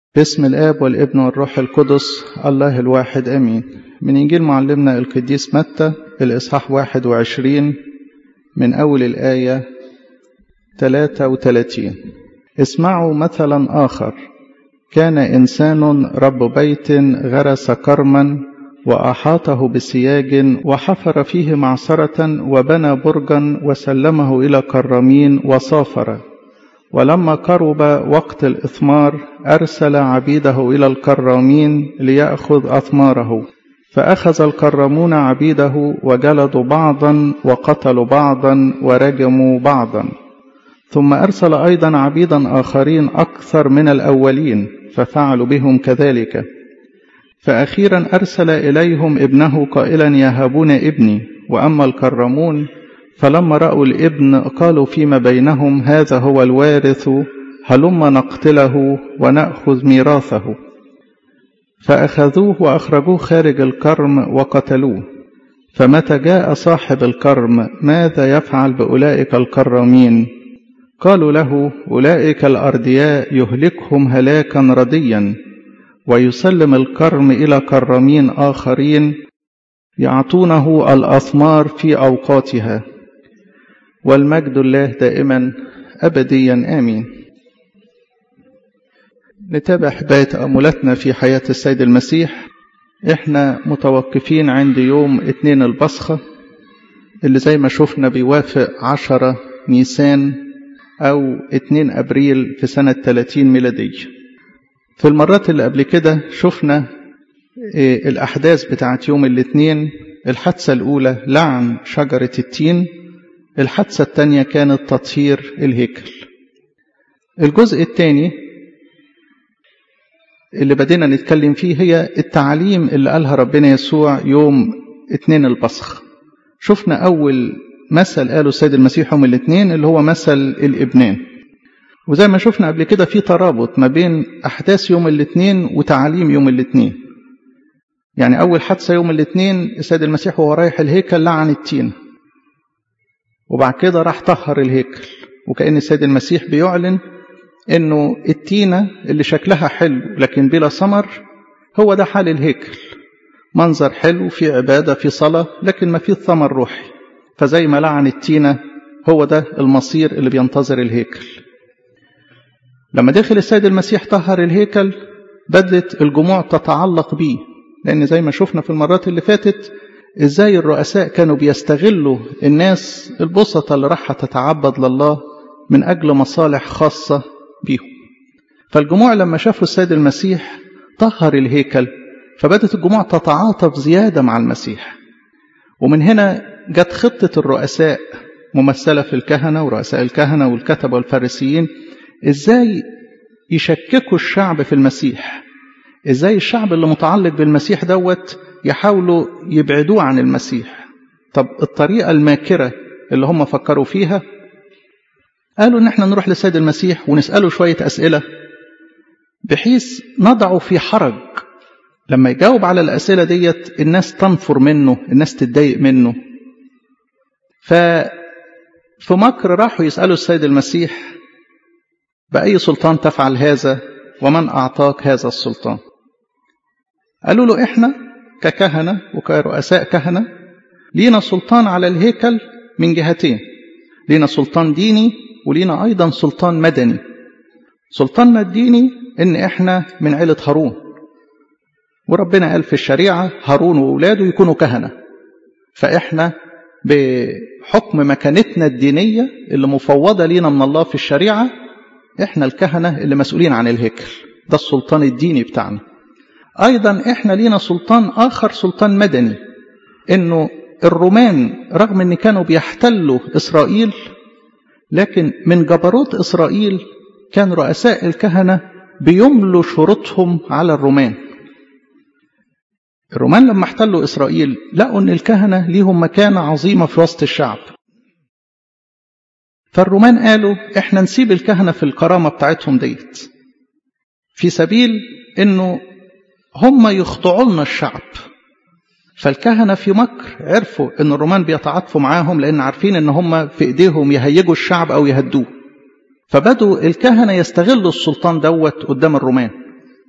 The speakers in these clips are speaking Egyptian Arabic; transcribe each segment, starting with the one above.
باسم الآب والابن والروح القدس الله الواحد أمين من إنجيل معلمنا القديس متى الإصحاح 21 من أول الآية 33 اسمعوا مثلا آخر كان إنسان رب بيت غرس كرما وأحاطه بسياج وحفر فيه معصرة وبنى برجا وسلمه إلى كرامين وصافر ولما قرب وقت الإثمار أرسل عبيده إلى الكرامين ليأخذ أثماره فأخذ الكرامون عبيده وجلدوا بعضا وقتلوا بعضا ورجموا بعضا ثم أرسل أيضا عبيدا آخرين أكثر من الأولين ففعلوا بهم كذلك فأخيرا أرسل إليهم ابنه قائلا يهبون ابني وأما الكرمون فلما رأوا الابن قالوا فيما بينهم هذا هو الوارث هلما نقتله ونأخذ ميراثه فأخذوه وأخرجوه خارج الكرم وقتلوه فمتى جاء صاحب الكرم ماذا يفعل بأولئك الكرمين قالوا له أولئك الأردياء يهلكهم هلاكا رديا ويسلم الكرم إلى كرمين آخرين يعطونه الأثمار في أوقاتها والمجد الله دائما أبديا آمين نتابع حباية تأملاتنا في حياة السيد المسيح احنا متوقفين عند يوم اتنين البصخة اللي زي ما شفنا بيوافق عشرة نيسان أو اتنين أبريل في سنة 30 ميلادية في المرات اللي قبل كده شفنا الأحداث بتاعت يوم الاثنين الحادثة الأولى لعن شجرة التين الحادثة الثانية كانت تطهير الهيكل الجزء الثاني اللي بدينا نتكلم فيه هي التعاليم اللي قالها ربنا يسوع يوم اثنين البصخ شفنا أول مثل قاله السيد المسيح يوم الاثنين اللي هو مثل الابنان وزي ما شفنا قبل كده في ترابط ما بين أحداث يوم الاثنين وتعاليم يوم الاثنين يعني أول حادثة يوم الاثنين السيد المسيح وهو رايح الهيكل لعن التين وبعد كده راح طهر الهيكل وكأن السيد المسيح بيعلن انه التينة اللي شكلها حلو لكن بلا ثمر هو ده حال الهيكل منظر حلو في عبادة في صلاة لكن ما فيه ثمر روحي فزي ما لعن التينة هو ده المصير اللي بينتظر الهيكل لما دخل السيد المسيح طهر الهيكل بدت الجموع تتعلق بيه لأن زي ما شفنا في المرات اللي فاتت ازاي الرؤساء كانوا بيستغلوا الناس البسطة اللي راح تتعبد لله من أجل مصالح خاصة بيهم فالجموع لما شافوا السيد المسيح طهر الهيكل فبدت الجموع تتعاطف زيادة مع المسيح ومن هنا جت خطة الرؤساء ممثلة في الكهنة ورؤساء الكهنة والكتبة والفارسيين ازاي يشككوا الشعب في المسيح ازاي الشعب اللي متعلق بالمسيح دوت يحاولوا يبعدوه عن المسيح طب الطريقة الماكرة اللي هم فكروا فيها قالوا ان احنا نروح للسيد المسيح ونسأله شوية أسئلة بحيث نضعه في حرج لما يجاوب على الأسئلة ديت الناس تنفر منه الناس تتضايق منه ففي مكر راحوا يسألوا السيد المسيح بأي سلطان تفعل هذا ومن أعطاك هذا السلطان قالوا له إحنا ككهنة وكرؤساء كهنة لينا سلطان على الهيكل من جهتين لينا سلطان ديني ولينا أيضا سلطان مدني سلطاننا الديني إن إحنا من عيلة هارون وربنا قال في الشريعة هارون وأولاده يكونوا كهنة فإحنا بحكم مكانتنا الدينية اللي مفوضة لينا من الله في الشريعة إحنا الكهنة اللي مسؤولين عن الهيكل ده السلطان الديني بتاعنا أيضا إحنا لينا سلطان آخر سلطان مدني إنه الرومان رغم إن كانوا بيحتلوا إسرائيل لكن من جبروت إسرائيل كان رؤساء الكهنة بيملوا شروطهم على الرومان الرومان لما احتلوا إسرائيل لقوا أن الكهنة ليهم مكانة عظيمة في وسط الشعب فالرومان قالوا احنا نسيب الكهنة في الكرامة بتاعتهم ديت في سبيل انه هم يخضعوا لنا الشعب فالكهنة في مكر عرفوا ان الرومان بيتعاطفوا معاهم لان عارفين ان هم في ايديهم يهيجوا الشعب او يهدوه فبدوا الكهنة يستغلوا السلطان دوت قدام الرومان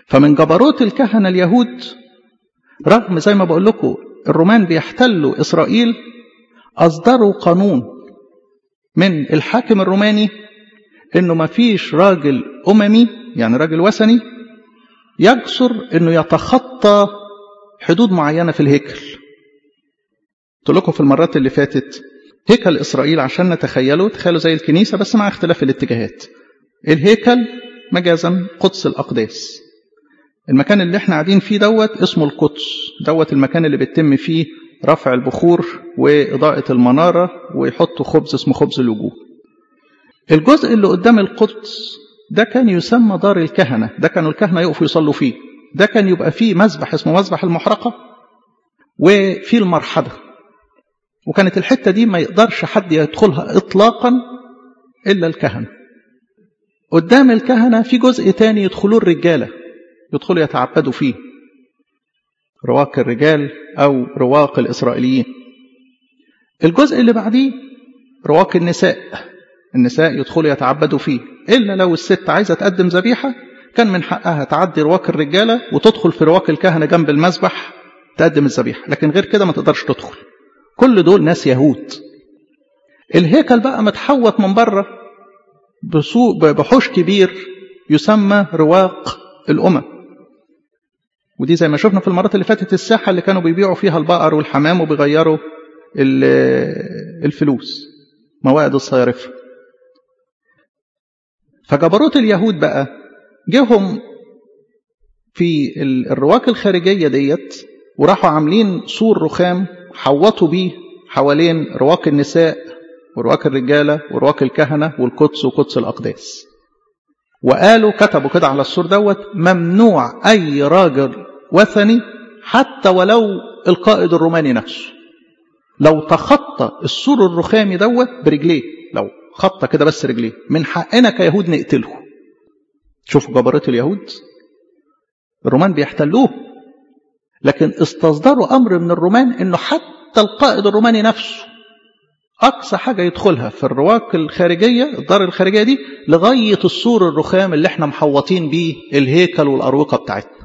فمن جبروت الكهنة اليهود رغم زي ما بقول لكم الرومان بيحتلوا إسرائيل أصدروا قانون من الحاكم الروماني إنه ما فيش راجل أممي يعني راجل وثني يجسر إنه يتخطى حدود معينة في الهيكل قلت لكم في المرات اللي فاتت هيكل إسرائيل عشان نتخيله تخيلوا زي الكنيسة بس مع اختلاف الاتجاهات الهيكل مجازا قدس الأقداس المكان اللي احنا قاعدين فيه دوت اسمه القدس دوت المكان اللي بيتم فيه رفع البخور وإضاءة المنارة ويحطوا خبز اسمه خبز الوجوه الجزء اللي قدام القدس ده كان يسمى دار الكهنة ده كانوا الكهنة يقفوا يصلوا فيه ده كان يبقى فيه مذبح اسمه مذبح المحرقة وفيه المرحبة وكانت الحتة دي ما يقدرش حد يدخلها إطلاقا إلا الكهنة قدام الكهنة في جزء تاني يدخلوه الرجالة يدخلوا يتعبدوا فيه رواق الرجال أو رواق الإسرائيليين الجزء اللي بعديه رواق النساء النساء يدخلوا يتعبدوا فيه إلا لو الست عايزة تقدم ذبيحة كان من حقها تعدي رواق الرجالة وتدخل في رواق الكهنة جنب المذبح تقدم الذبيحة لكن غير كده ما تقدرش تدخل كل دول ناس يهود الهيكل بقى متحوط من بره بحوش كبير يسمى رواق الأمم ودي زي ما شفنا في المرات اللي فاتت الساحة اللي كانوا بيبيعوا فيها البقر والحمام وبيغيروا الفلوس موائد الصيارفة فجبروت اليهود بقى جهم في الرواق الخارجية ديت وراحوا عاملين سور رخام حوطوا بيه حوالين رواق النساء ورواق الرجالة ورواق الكهنة والقدس وقدس الأقداس وقالوا كتبوا كده على السور دوت ممنوع أي راجل وثني حتى ولو القائد الروماني نفسه لو تخطى السور الرخامي دوت برجليه لو خطى كده بس رجليه من حقنا كيهود نقتله شوفوا جبروت اليهود الرومان بيحتلوه لكن استصدروا أمر من الرومان أنه حتى القائد الروماني نفسه أقصى حاجة يدخلها في الرواق الخارجية الدار الخارجية دي لغاية السور الرخام اللي احنا محوطين بيه الهيكل والأروقة بتاعتنا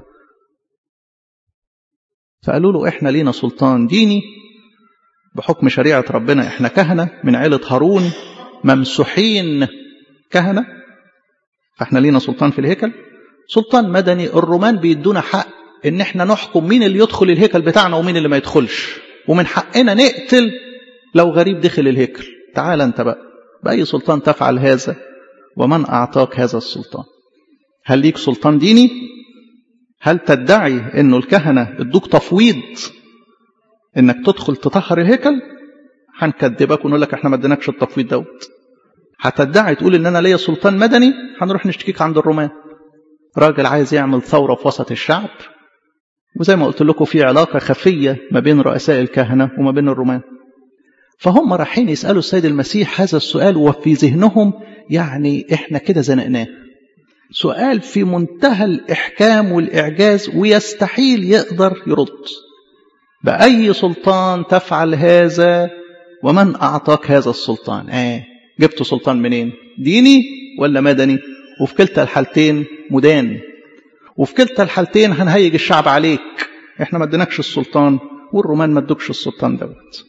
فقالوا له احنا لينا سلطان ديني بحكم شريعة ربنا احنا كهنة من عيلة هارون ممسوحين كهنة فاحنا لينا سلطان في الهيكل سلطان مدني الرومان بيدونا حق ان احنا نحكم مين اللي يدخل الهيكل بتاعنا ومين اللي ما يدخلش ومن حقنا نقتل لو غريب دخل الهيكل تعال انت بقى بأي سلطان تفعل هذا ومن أعطاك هذا السلطان هل ليك سلطان ديني هل تدعي انه الكهنة ادوك تفويض انك تدخل تطهر الهيكل هنكذبك ونقول لك احنا ما اديناكش التفويض دوت هتدعي تقول ان انا ليا سلطان مدني هنروح نشتكيك عند الرومان راجل عايز يعمل ثورة في وسط الشعب وزي ما قلت لكم في علاقة خفية ما بين رؤساء الكهنة وما بين الرومان فهم رايحين يسألوا السيد المسيح هذا السؤال وفي ذهنهم يعني احنا كده زنقناه سؤال في منتهى الإحكام والإعجاز ويستحيل يقدر يرد بأي سلطان تفعل هذا ومن أعطاك هذا السلطان آه جبت سلطان منين ديني ولا مدني وفي كلتا الحالتين مدان وفي كلتا الحالتين هنهيج الشعب عليك احنا ما اديناكش السلطان والرومان ما ادوكش السلطان دوت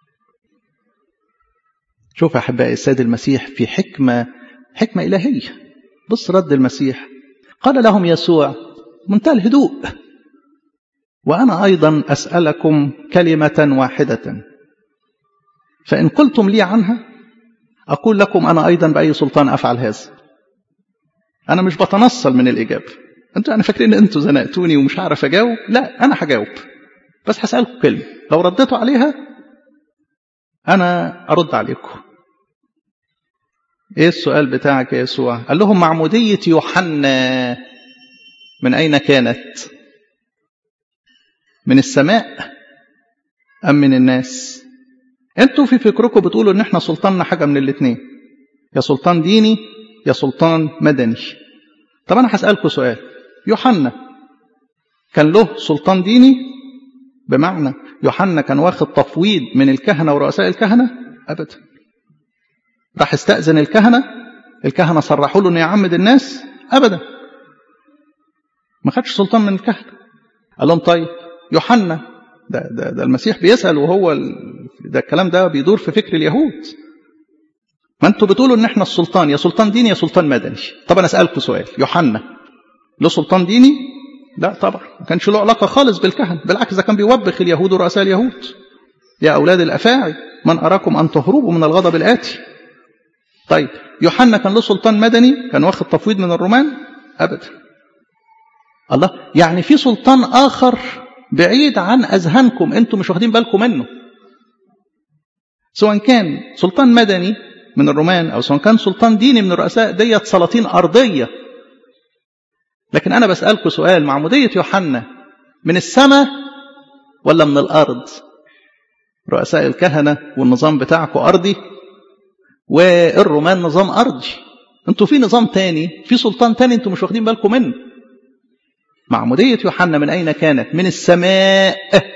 شوف يا احبائي السيد المسيح في حكمه حكمه الهيه بص رد المسيح قال لهم يسوع منتهى الهدوء وانا ايضا اسالكم كلمه واحده فان قلتم لي عنها اقول لكم انا ايضا باي سلطان افعل هذا انا مش بتنصل من الاجابه انتوا انا فاكرين ان انتوا زنقتوني ومش هعرف اجاوب لا انا هجاوب بس هسالكم كلمه لو رديتوا عليها انا ارد عليكم ايه السؤال بتاعك يا يسوع قال لهم معموديه يوحنا من اين كانت من السماء ام من الناس انتوا في فكركم بتقولوا ان احنا سلطاننا حاجه من الاثنين يا سلطان ديني يا سلطان مدني طب انا هسالكم سؤال يوحنا كان له سلطان ديني بمعنى يوحنا كان واخد تفويض من الكهنه ورؤساء الكهنه ابدا راح استاذن الكهنه الكهنه صرحوا له انه يعمد الناس ابدا ما خدش سلطان من الكهنة قال لهم طيب يوحنا ده, ده, ده المسيح بيسأل وهو ال... ده الكلام ده بيدور في فكر اليهود ما انتوا بتقولوا ان احنا السلطان يا سلطان ديني يا سلطان مدني طب انا اسالكم سؤال يوحنا له سلطان ديني لا طبعا ما كانش له علاقه خالص بالكهنه بالعكس ده كان بيوبخ اليهود ورؤساء اليهود يا اولاد الافاعي من اراكم ان تهربوا من الغضب الاتي طيب يوحنا كان له سلطان مدني كان واخد تفويض من الرومان ابدا الله يعني في سلطان اخر بعيد عن اذهانكم انتم مش واخدين بالكم منه سواء كان سلطان مدني من الرومان او سواء كان سلطان ديني من الرؤساء ديت سلاطين ارضيه لكن انا بسالكم سؤال معموديه يوحنا من السماء ولا من الارض رؤساء الكهنه والنظام بتاعكم ارضي والرومان نظام ارضي انتوا في نظام تاني في سلطان تاني انتوا مش واخدين بالكم منه معموديه يوحنا من اين كانت من السماء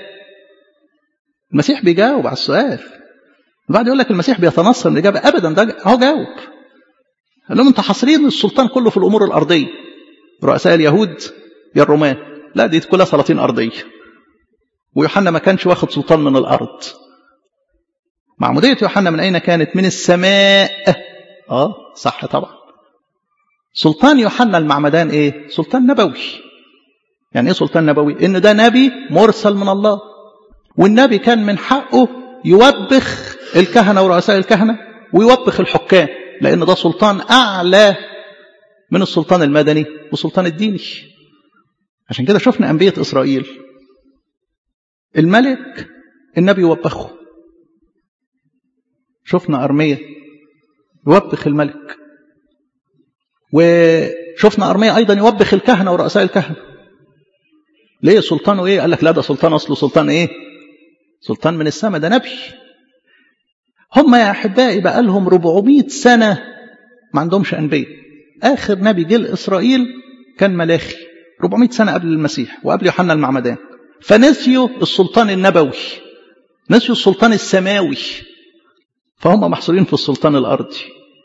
المسيح بيجاوب على السؤال البعض يقول لك المسيح بيتنصر من الاجابه ابدا ده هو جاوب قال لهم انتوا حاصرين السلطان كله في الامور الارضيه رؤساء اليهود يا الرومان لا دي كلها سلاطين ارضيه ويوحنا ما كانش واخد سلطان من الارض معموديه يوحنا من اين كانت من السماء اه صح طبعا سلطان يوحنا المعمدان ايه سلطان نبوي يعني ايه سلطان نبوي ان ده نبي مرسل من الله والنبي كان من حقه يوبخ الكهنة ورؤساء الكهنة ويوبخ الحكام لأن ده سلطان أعلى من السلطان المدني والسلطان الديني عشان كده شفنا أنبياء إسرائيل الملك النبي يوبخه شفنا أرمية يوبخ الملك وشفنا أرمية أيضا يوبخ الكهنة ورؤساء الكهنة ليه سلطانه ايه قال لك لا ده سلطان اصله سلطان ايه سلطان من السماء ده نبي هم يا احبائي بقى لهم 400 سنه ما عندهمش انبياء اخر نبي جه لاسرائيل كان ملاخي 400 سنه قبل المسيح وقبل يوحنا المعمدان فنسيوا السلطان النبوي نسيوا السلطان السماوي فهم محصورين في السلطان الارضي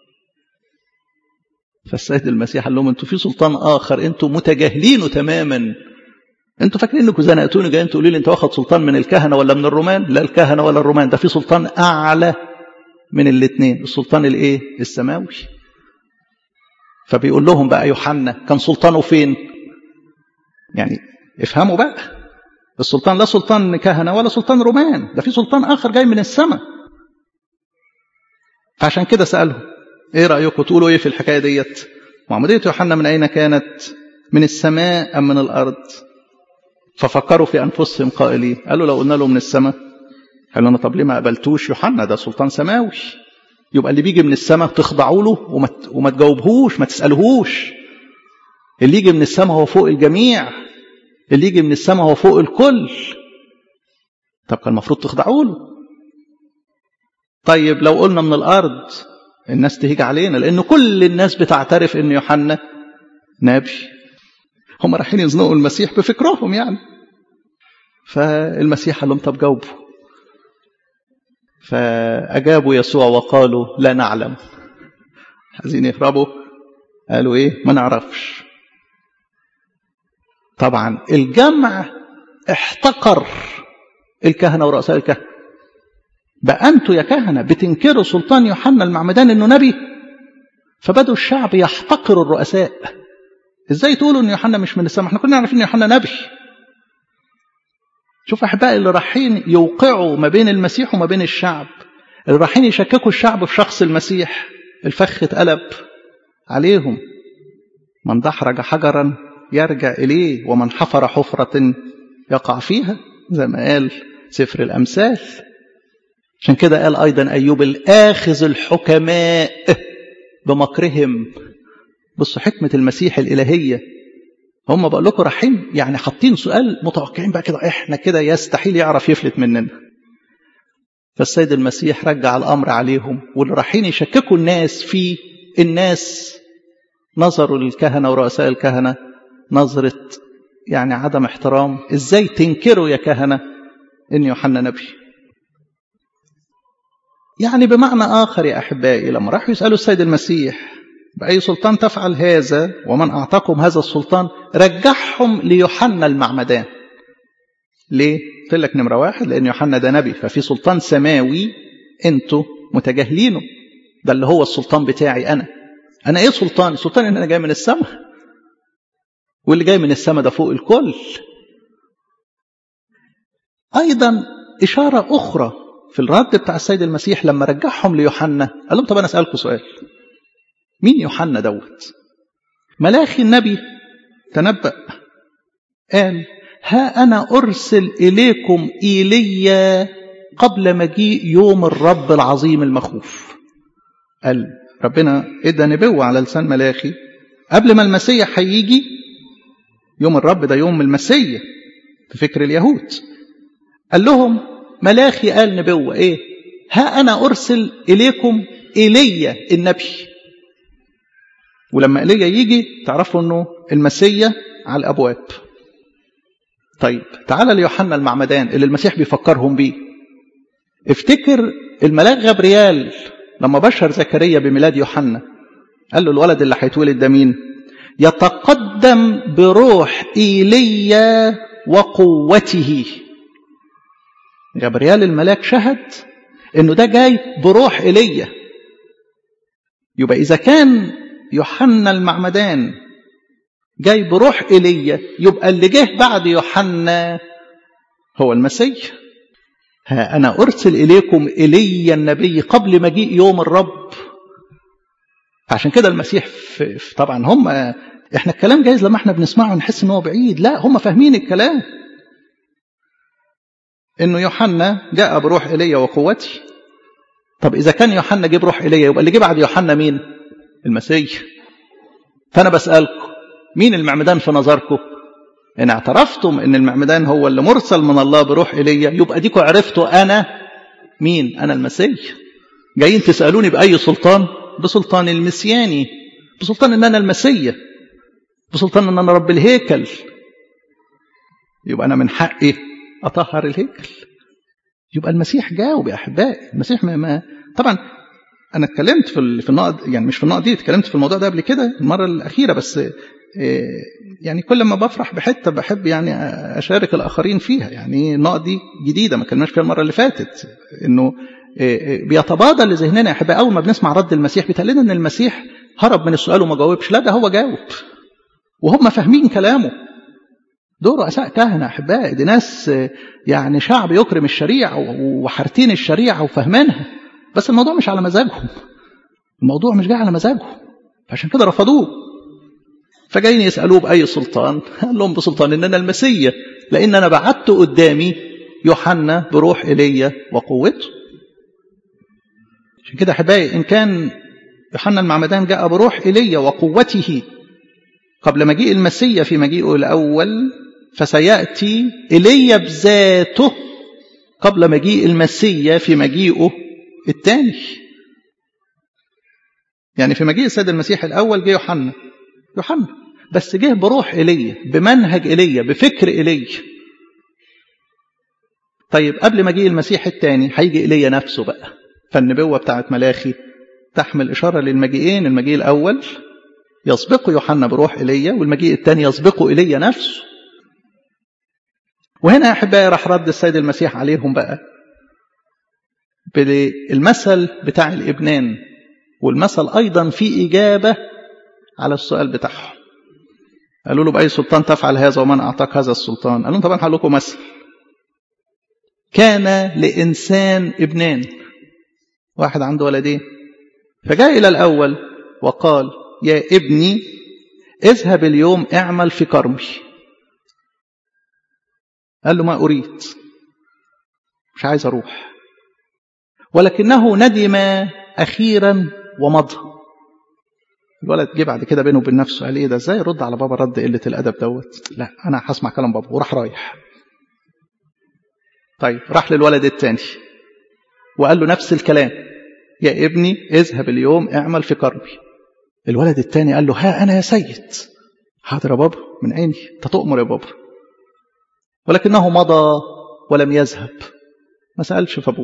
فالسيد المسيح قال لهم انتوا في سلطان اخر انتوا متجاهلينه تماما انتوا فاكرين انكم زنقتوني جايين تقولوا لي انت واخد سلطان من الكهنه ولا من الرومان لا الكهنه ولا الرومان ده في سلطان اعلى من الاثنين السلطان الايه السماوي فبيقول لهم بقى يوحنا كان سلطانه فين يعني افهموا بقى السلطان لا سلطان كهنه ولا سلطان رومان ده في سلطان اخر جاي من السماء فعشان كده سالهم ايه رايكم تقولوا ايه في الحكايه ديت معموديه يوحنا من اين كانت من السماء ام من الارض ففكروا في انفسهم قائلين قالوا لو قلنا له من السماء قالوا لنا طب ليه ما قبلتوش يوحنا ده سلطان سماوي يبقى اللي بيجي من السماء تخضعوا له وما وما تجاوبهوش ما تسالهوش اللي يجي من السماء هو فوق الجميع اللي يجي من السماء هو فوق الكل طب كان المفروض تخضعوا له طيب لو قلنا من الارض الناس تهيج علينا لان كل الناس بتعترف ان يوحنا نبي هم رايحين يزنقوا المسيح بفكرهم يعني فالمسيح قال لهم طب جاوبوا فأجابوا يسوع وقالوا لا نعلم عايزين يهربوا قالوا ايه ما نعرفش طبعا الجمع احتقر الكهنة ورؤساء الكهنة بقى انتوا يا كهنة بتنكروا سلطان يوحنا المعمدان انه نبي فبدوا الشعب يحتقر الرؤساء ازاي تقولوا ان يوحنا مش من السماء احنا كنا عارفين ان يوحنا نبي شوف احبائي اللي رايحين يوقعوا ما بين المسيح وما بين الشعب اللي رايحين يشككوا الشعب في شخص المسيح الفخ اتقلب عليهم من دحرج حجرا يرجع اليه ومن حفر حفرة يقع فيها زي ما قال سفر الامثال عشان كده قال ايضا ايوب الاخذ الحكماء بمكرهم بصوا حكمة المسيح الإلهية هم بقول لكم رايحين يعني حاطين سؤال متوقعين بقى كده احنا كده يستحيل يعرف يفلت مننا فالسيد المسيح رجع الأمر عليهم واللي رايحين يشككوا الناس في الناس نظروا للكهنة ورؤساء الكهنة نظرة يعني عدم احترام ازاي تنكروا يا كهنة ان يوحنا نبي يعني بمعنى آخر يا أحبائي لما راحوا يسألوا السيد المسيح بأي سلطان تفعل هذا ومن أعطاكم هذا السلطان رجعهم ليوحنا المعمدان ليه؟ قلت لك نمرة واحد لأن يوحنا ده نبي ففي سلطان سماوي أنتوا متجاهلينه ده اللي هو السلطان بتاعي أنا أنا إيه سلطان؟ السلطان إن أنا جاي من السماء واللي جاي من السماء ده فوق الكل أيضا إشارة أخرى في الرد بتاع السيد المسيح لما رجعهم ليوحنا قال لهم طب أنا أسألكم سؤال مين يوحنا دوت ملاخي النبي تنبأ قال ها أنا أرسل إليكم إيليا قبل مجيء يوم الرب العظيم المخوف قال ربنا ادى نبوة على لسان ملاخي قبل ما المسيح هيجي يوم الرب ده يوم المسيح في فكر اليهود قال لهم ملاخي قال نبوة ايه ها أنا أرسل إليكم إيليا النبي ولما إيليا يجي تعرفوا أنه المسيح على الأبواب طيب تعال ليوحنا المعمدان اللي المسيح بيفكرهم بيه افتكر الملاك غبريال لما بشر زكريا بميلاد يوحنا قال له الولد اللي هيتولد ده مين يتقدم بروح ايليا وقوته غبريال الملاك شهد انه ده جاي بروح ايليا يبقى اذا كان يوحنا المعمدان جاي بروح ايليا يبقى اللي جه بعد يوحنا هو المسيح ها أنا أرسل إليكم إلي النبي قبل مجيء يوم الرب عشان كده المسيح في في طبعا هم احنا الكلام جايز لما احنا بنسمعه نحس ان هو بعيد لا هم فاهمين الكلام انه يوحنا جاء بروح ايليا وقوتي طب اذا كان يوحنا جه بروح ايليا يبقى اللي جه بعد يوحنا مين المسيح فانا بسالكم مين المعمدان في نظركم إن اعترفتم إن المعمدان هو اللي مرسل من الله بروح إيليا يبقى ديكوا عرفتوا أنا مين أنا المسيح جايين تسألوني بأي سلطان بسلطان المسياني بسلطان إن أنا المسيح بسلطان إن أنا رب الهيكل يبقى أنا من حقي أطهر الهيكل يبقى المسيح جاوب يا أحبائي المسيح ما, ما طبعا أنا اتكلمت في في النقط يعني مش في النقط دي اتكلمت في الموضوع ده قبل كده المرة الأخيرة بس يعني كل ما بفرح بحته بحب يعني اشارك الاخرين فيها يعني النقط دي جديده ما كناش فيها المره اللي فاتت انه بيتبادل لذهننا يا احبائي اول ما بنسمع رد المسيح بيتقال لنا ان المسيح هرب من السؤال وما جاوبش لا ده هو جاوب وهم فاهمين كلامه دول رؤساء كهنه احبائي دي ناس يعني شعب يكرم الشريعه وحارتين الشريعه وفاهمينها بس الموضوع مش على مزاجهم الموضوع مش جاي على مزاجهم فعشان كده رفضوه فجايين يسألوه بأي سلطان قال لهم بسلطان إن أنا المسيح لأن أنا بعت قدامي يوحنا بروح إيليا وقوته عشان كده أحبائي إن كان يوحنا المعمدان جاء بروح إيليا وقوته قبل مجيء المسيح في مجيئه الأول فسيأتي إيليا بذاته قبل مجيء المسيح في مجيئه الثاني يعني في مجيء السيد المسيح الأول جه يوحنا يوحنا بس جه بروح ايليا بمنهج ايليا بفكر ايليا طيب قبل ما جه المسيح الثاني هيجي ايليا نفسه بقى فالنبوه بتاعت ملاخي تحمل اشاره للمجيئين المجيء الاول يسبقه يوحنا بروح ايليا والمجيء الثاني يسبقه ايليا نفسه وهنا يا احبائي راح رد السيد المسيح عليهم بقى بالمثل بتاع الابنان والمثل ايضا في اجابه على السؤال بتاعهم قالوا له بأي سلطان تفعل هذا ومن أعطاك هذا السلطان قال لهم طبعا هقول لكم مثل كان لإنسان ابنان واحد عنده ولدين فجاء إلى الأول وقال يا ابني اذهب اليوم اعمل في كرمي قال له ما أريد مش عايز أروح ولكنه ندم أخيرا ومضى الولد جه بعد كده بينه وبين نفسه قال ايه ده ازاي يرد على بابا رد قله الادب دوت لا انا هسمع كلام بابا وراح رايح طيب راح للولد الثاني وقال له نفس الكلام يا ابني اذهب اليوم اعمل في كربي الولد الثاني قال له ها انا يا سيد حاضر يا بابا من عيني انت تؤمر يا بابا ولكنه مضى ولم يذهب ما سالش في ابوه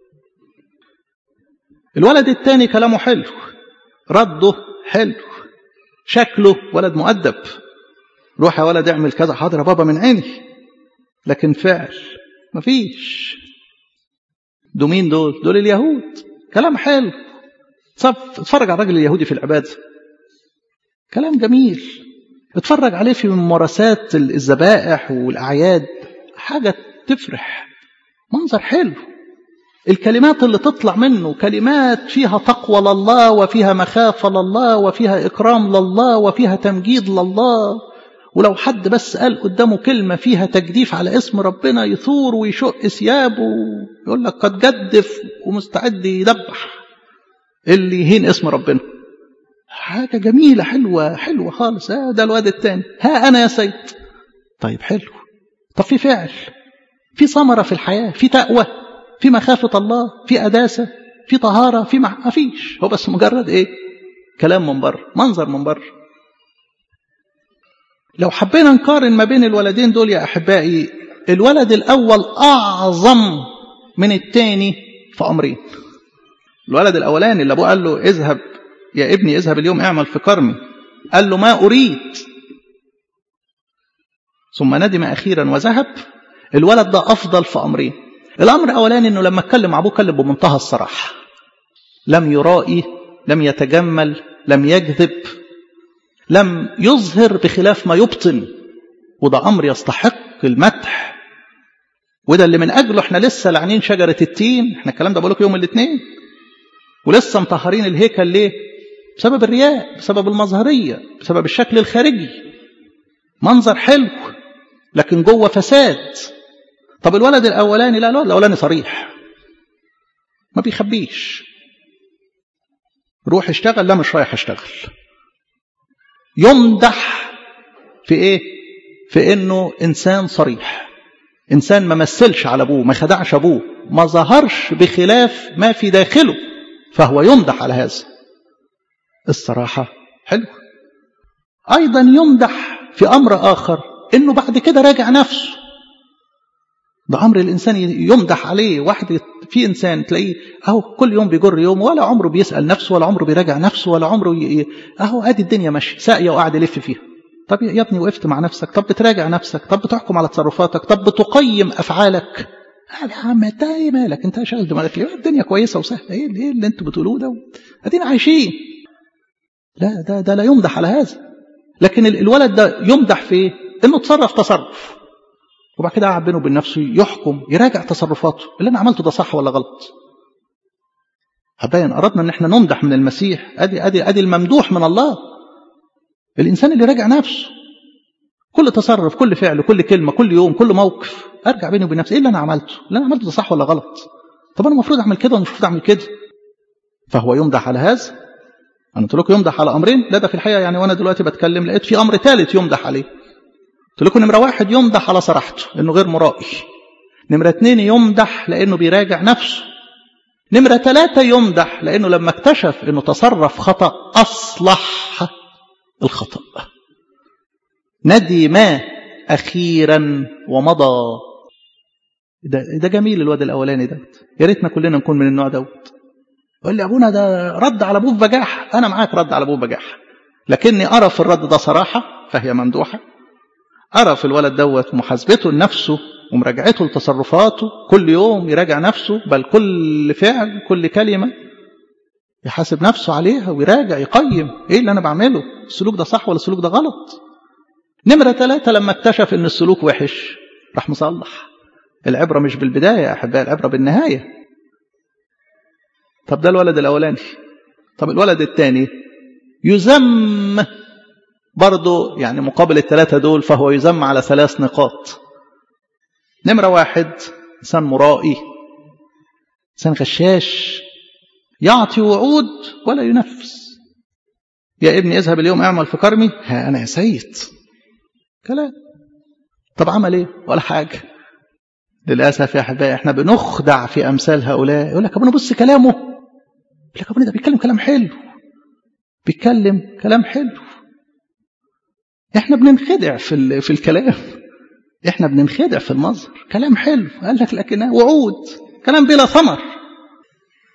الولد الثاني كلامه حلو رده حلو شكله ولد مؤدب روح يا ولد اعمل كذا حاضر يا بابا من عيني لكن فعل مفيش دول مين دول دول اليهود كلام حلو صف اتفرج على الراجل اليهودي في العباده كلام جميل اتفرج عليه في ممارسات الذبائح والاعياد حاجه تفرح منظر حلو الكلمات اللي تطلع منه كلمات فيها تقوى لله وفيها مخافة لله وفيها إكرام لله وفيها تمجيد لله ولو حد بس قال قدامه كلمة فيها تجديف على اسم ربنا يثور ويشق ثيابه يقول لك قد جدف ومستعد يدبح اللي يهين اسم ربنا حاجة جميلة حلوة حلوة خالص آه ده الواد التاني ها أنا يا سيد طيب حلو طب في فعل في ثمرة في الحياة في تقوى في مخافة الله في قداسة في طهارة في مع... ما فيش هو بس مجرد ايه كلام من بره منظر من بره لو حبينا نقارن ما بين الولدين دول يا أحبائي الولد الأول أعظم من الثاني في أمرين الولد الأولاني اللي أبوه قال له اذهب يا ابني اذهب اليوم اعمل في كرمي قال له ما أريد ثم ندم أخيرا وذهب الولد ده أفضل في أمرين الأمر الأولاني أنه لما اتكلم مع أبوه اتكلم بمنتهى الصراحة لم يرائي لم يتجمل لم يكذب لم يظهر بخلاف ما يبطن وده أمر يستحق المدح وده اللي من أجله احنا لسه لعنين شجرة التين احنا الكلام ده بقولك يوم الاثنين ولسه مطهرين الهيكل ليه بسبب الرياء بسبب المظهرية بسبب الشكل الخارجي منظر حلو لكن جوه فساد طب الولد الأولاني لا الولد الأولاني صريح ما بيخبيش روح اشتغل لا مش رايح اشتغل يمدح في ايه في انه انسان صريح انسان ما مثلش على ابوه ما خدعش ابوه ما ظهرش بخلاف ما في داخله فهو يمدح على هذا الصراحة حلو أيضا يمدح في أمر آخر إنه بعد كده راجع نفسه ده أمر الإنسان يمدح عليه واحد في إنسان تلاقيه أهو كل يوم بيجر يوم ولا عمره بيسأل نفسه ولا عمره بيراجع نفسه ولا عمره ي... أهو أدي الدنيا ماشية ساقية وقاعد يلف فيها طب يا ابني وقفت مع نفسك طب بتراجع نفسك طب بتحكم على تصرفاتك طب بتقيم أفعالك يا عم انت ايه مالك انت شغل دماغك ليه الدنيا كويسه وسهله ايه ايه اللي انتوا بتقولوه ده ادينا عايشين لا ده ده لا يمدح على هذا لكن الولد ده يمدح في ايه انه تصرف تصرف وبعد كده قاعد بينه وبين نفسه يحكم يراجع تصرفاته اللي انا عملته ده صح ولا غلط هبين اردنا ان احنا نمدح من المسيح ادي ادي ادي الممدوح من الله الانسان اللي راجع نفسه كل تصرف كل فعل كل كلمه كل يوم كل موقف ارجع بيني وبين نفسي ايه اللي انا عملته اللي انا عملته ده صح ولا غلط طب انا المفروض اعمل كده ولا المفروض اعمل كده فهو يمدح على هذا انا قلت لكم يمدح على امرين لا ده في الحقيقه يعني وانا دلوقتي بتكلم لقيت في امر ثالث يمدح عليه قلت لكم نمره واحد يمدح على صراحته انه غير مرائي نمره اثنين يمدح لانه بيراجع نفسه نمره ثلاثه يمدح لانه لما اكتشف انه تصرف خطا اصلح الخطا ندم اخيرا ومضى ده, ده جميل الواد الاولاني ده يا ريتنا كلنا نكون من النوع دوت يقول لي ابونا ده رد على ابوه ببجاحه انا معاك رد على ابوه ببجاحه لكني ارى في الرد ده صراحه فهي ممدوحه ارى في الولد دوت محاسبته لنفسه ومراجعته لتصرفاته كل يوم يراجع نفسه بل كل فعل كل كلمه يحاسب نفسه عليها ويراجع يقيم ايه اللي انا بعمله السلوك ده صح ولا السلوك ده غلط نمره ثلاثة لما اكتشف ان السلوك وحش راح مصلح العبره مش بالبدايه يا احبائي العبره بالنهايه طب ده الولد الأولاني طب الولد الثاني يذم برضه يعني مقابل الثلاثة دول فهو يذم على ثلاث نقاط نمرة واحد إنسان مرائي إنسان غشاش يعطي وعود ولا ينفذ يا ابني اذهب اليوم اعمل في كرمي ها أنا يا سيد كلام طب عمل ايه ولا حاجة للأسف يا أحبائي احنا بنخدع في أمثال هؤلاء يقول لك ابونا بص كلامه يقول لك ابونا ده بيتكلم كلام حلو بيتكلم كلام حلو احنا بننخدع في في الكلام احنا بننخدع في المظهر كلام حلو قال لك لكن وعود كلام بلا ثمر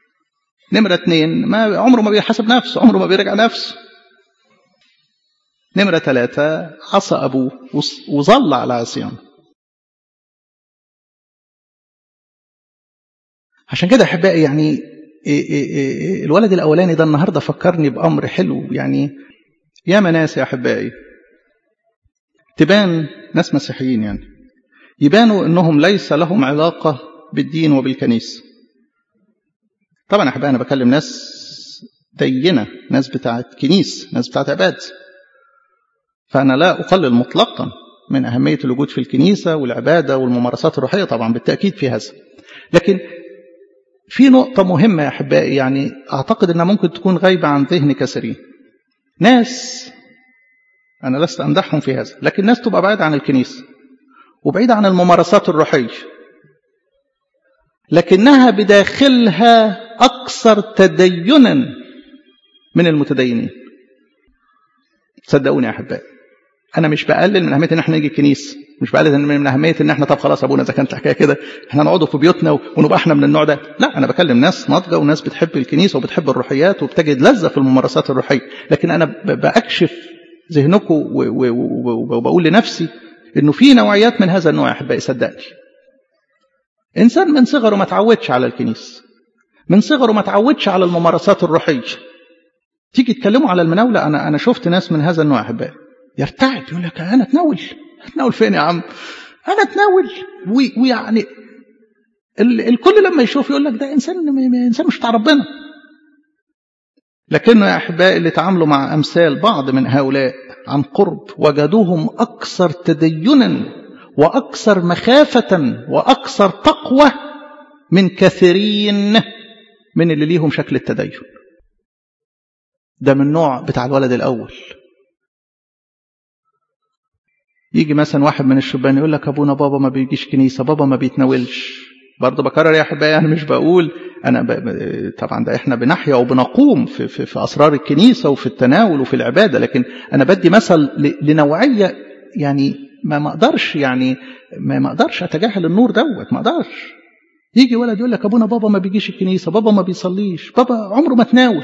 نمرة اتنين ما عمره ما بيحاسب نفسه عمره ما بيرجع نفسه نمرة ثلاثة عصى أبوه وظل على عصيانه عشان كده أحبائي يعني الولد الأولاني ده النهاردة فكرني بأمر حلو يعني يا ناس يا أحبائي تبان ناس مسيحيين يعني يبانوا أنهم ليس لهم علاقة بالدين وبالكنيسة طبعا أحبائي أنا بكلم ناس دينة ناس بتاعت كنيس ناس بتاعت عباد فأنا لا أقلل مطلقا من أهمية الوجود في الكنيسة والعبادة والممارسات الروحية طبعا بالتأكيد في هذا لكن في نقطة مهمة يا أحبائي يعني أعتقد أنها ممكن تكون غايبة عن ذهن كثيرين ناس أنا لست أمدحهم في هذا لكن ناس تبقى بعيدة عن الكنيسة وبعيدة عن الممارسات الروحية لكنها بداخلها أكثر تدينا من المتدينين صدقوني يا أحبائي أنا مش بقلل من أهمية إن إحنا نيجي الكنيسة مش بقلل من أهمية إن إحنا طب خلاص أبونا إذا كانت الحكاية كده إحنا نقعدوا في بيوتنا ونبقى إحنا من النوع ده لا أنا بكلم ناس ناضجة وناس بتحب الكنيسة وبتحب الروحيات وبتجد لذة في الممارسات الروحية لكن أنا بأكشف ذهنكم وبقول لنفسي إنه في نوعيات من هذا النوع يا أحبائي صدقني إنسان من صغره ما تعودش على الكنيسة من صغره ما تعودش على الممارسات الروحية تيجي تكلموا على المناولة أنا أنا شفت ناس من هذا النوع يا أحبائي يرتعد يقول لك أنا أتناول أتناول فين يا عم أنا أتناول ويعني الكل لما يشوف يقول لك ده إنسان إنسان مش بتاع ربنا لكنه يا أحبائي اللي تعاملوا مع أمثال بعض من هؤلاء عن قرب وجدوهم أكثر تدينا وأكثر مخافة وأكثر تقوى من كثيرين من اللي ليهم شكل التدين ده من نوع بتاع الولد الأول يجي مثلا واحد من الشبان يقول لك أبونا بابا ما بيجيش كنيسة بابا ما بيتناولش برضه بكرر يا أحبائي أنا مش بقول أنا ب... طبعا ده إحنا بنحيا وبنقوم في, في, في أسرار الكنيسة وفي التناول وفي العبادة لكن أنا بدي مثل ل... لنوعية يعني ما ما اقدرش يعني ما ما اقدرش اتجاهل النور دوت ما اقدرش يجي ولد يقول لك ابونا بابا ما بيجيش الكنيسه بابا ما بيصليش بابا عمره ما تناول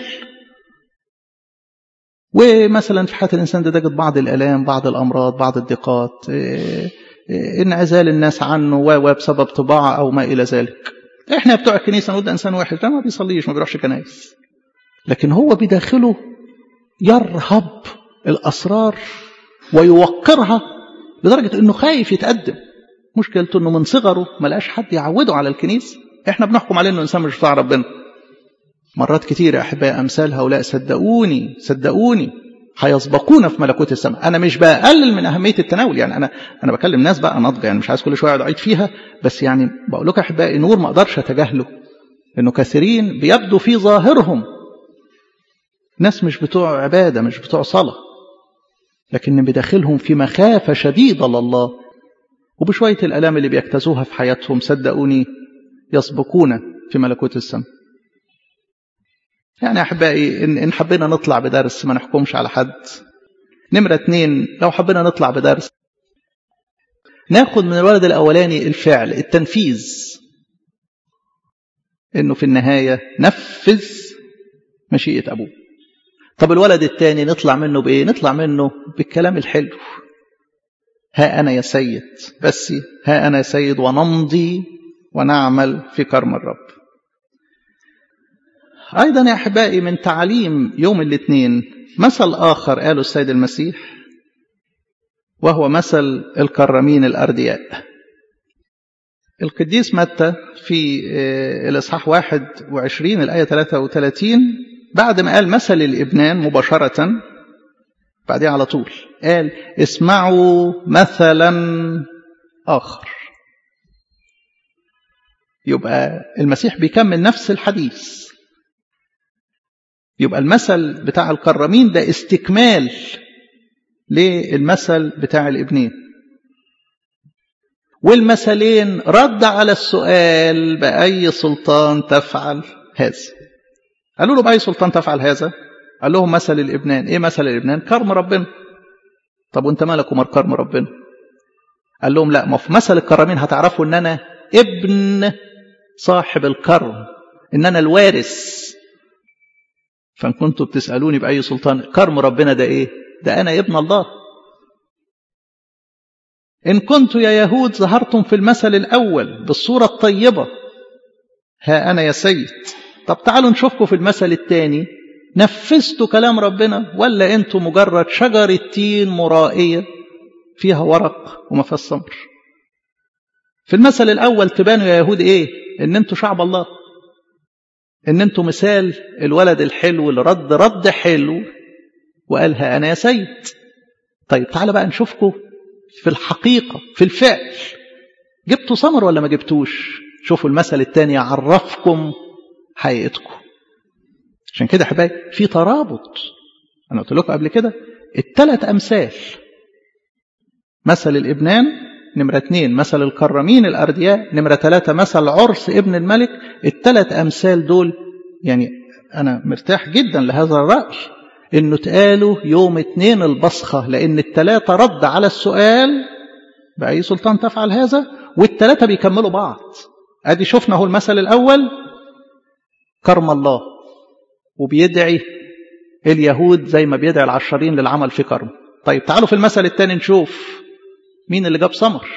ومثلا في حياه الانسان ده تجد بعض الالام بعض الامراض بعض الضيقات انعزال الناس عنه و بسبب طباعه او ما الى ذلك احنا بتوع الكنيسه نقول ده انسان وحش ده ما بيصليش ما بيروحش كنايس لكن هو بداخله يرهب الاسرار ويوقرها لدرجة انه خايف يتقدم مشكلته انه من صغره ما لقاش حد يعوده على الكنيسة احنا بنحكم عليه انه انسان مش بتاع ربنا مرات كتير يا احبائي امثال هؤلاء صدقوني صدقوني هيسبقونا في ملكوت السماء انا مش بقلل من اهميه التناول يعني انا انا بكلم ناس بقى ناضجه يعني مش عايز كل شويه اقعد اعيد فيها بس يعني بقول لكم احبائي نور ما اقدرش اتجاهله انه كثيرين بيبدو في ظاهرهم ناس مش بتوع عباده مش بتوع صلاه لكن بداخلهم في مخافة شديدة لله وبشوية الألام اللي بيجتازوها في حياتهم صدقوني يسبقون في ملكوت السماء يعني أحبائي إن حبينا نطلع بدرس ما نحكمش على حد نمرة اتنين لو حبينا نطلع بدرس ناخد من الولد الأولاني الفعل التنفيذ إنه في النهاية نفذ مشيئة أبوه طب الولد الثاني نطلع منه بإيه نطلع منه بالكلام الحلو ها أنا يا سيد بس ها أنا يا سيد ونمضي ونعمل في كرم الرب أيضا يا أحبائي من تعليم يوم الاثنين مثل آخر قاله السيد المسيح وهو مثل الكرمين الأردياء القديس متى في الإصحاح 21 الآية 33 بعد ما قال مثل الابنان مباشرة بعدها على طول قال اسمعوا مثلا آخر يبقى المسيح بيكمل نفس الحديث يبقى المثل بتاع الكرمين ده استكمال للمثل بتاع الابنين والمثلين رد على السؤال بأي سلطان تفعل هذا قالوا له بأي سلطان تفعل هذا قال لهم مثل الابنان ايه مثل الابنان كرم ربنا طب وانت مالك ومال كرم ربنا قال لهم لا ما في مثل الكرمين هتعرفوا ان انا ابن صاحب الكرم ان انا الوارث فان كنتوا بتسالوني باي سلطان كرم ربنا ده ايه ده أنا ابن الله إن كنت يا يهود ظهرتم في المثل الأول بالصورة الطيبة ها أنا يا سيد طب تعالوا نشوفكم في المثل الثاني نفذتوا كلام ربنا ولا أنتم مجرد شجرة تين مرائية فيها ورق وما فيها ثمر في المثل الأول تبانوا يا يهود إيه إن أنتوا شعب الله إن أنتوا مثال الولد الحلو اللي رد رد حلو وقالها أنا يا سيد طيب تعالى بقى نشوفكم في الحقيقة في الفعل جبتوا ثمر ولا ما جبتوش شوفوا المثل الثاني يعرفكم حقيقتكم عشان كده حبايبي في ترابط انا قلت لكم قبل كده الثلاث امثال مثل الابنان نمرة اثنين مثل الكرمين الأردياء نمرة ثلاثة مثل عرس ابن الملك الثلاث أمثال دول يعني أنا مرتاح جدا لهذا الرأي إنه اتقالوا يوم اثنين البصخة لأن الثلاثة رد على السؤال بأي سلطان تفعل هذا والثلاثة بيكملوا بعض أدي شفنا هو المثل الأول كرم الله وبيدعي اليهود زي ما بيدعي العشرين للعمل في كرم طيب تعالوا في المثل الثاني نشوف مين اللي جاب ثمر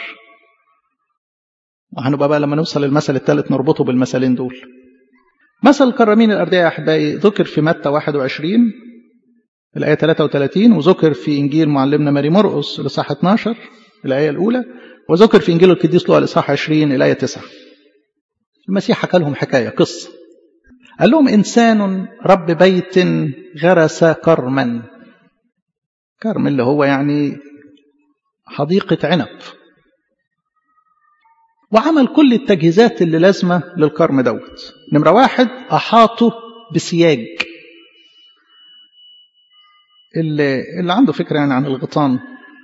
وهنبقى بقى لما نوصل للمثل الثالث نربطه بالمثلين دول مثل الكرامين الأردياء يا أحبائي ذكر في متى 21 الآية 33 وذكر في إنجيل معلمنا ماري مرقس الإصحاح 12 الآية الأولى وذكر في إنجيل القديس لوقا الإصحاح 20 الآية 9 المسيح حكى لهم حكاية قصة قال لهم إنسان رب بيت غرس كرما كرم اللي هو يعني حديقة عنب وعمل كل التجهيزات اللي لازمة للكرم دوت نمرة واحد أحاطه بسياج اللي, اللي عنده فكرة يعني عن الغطان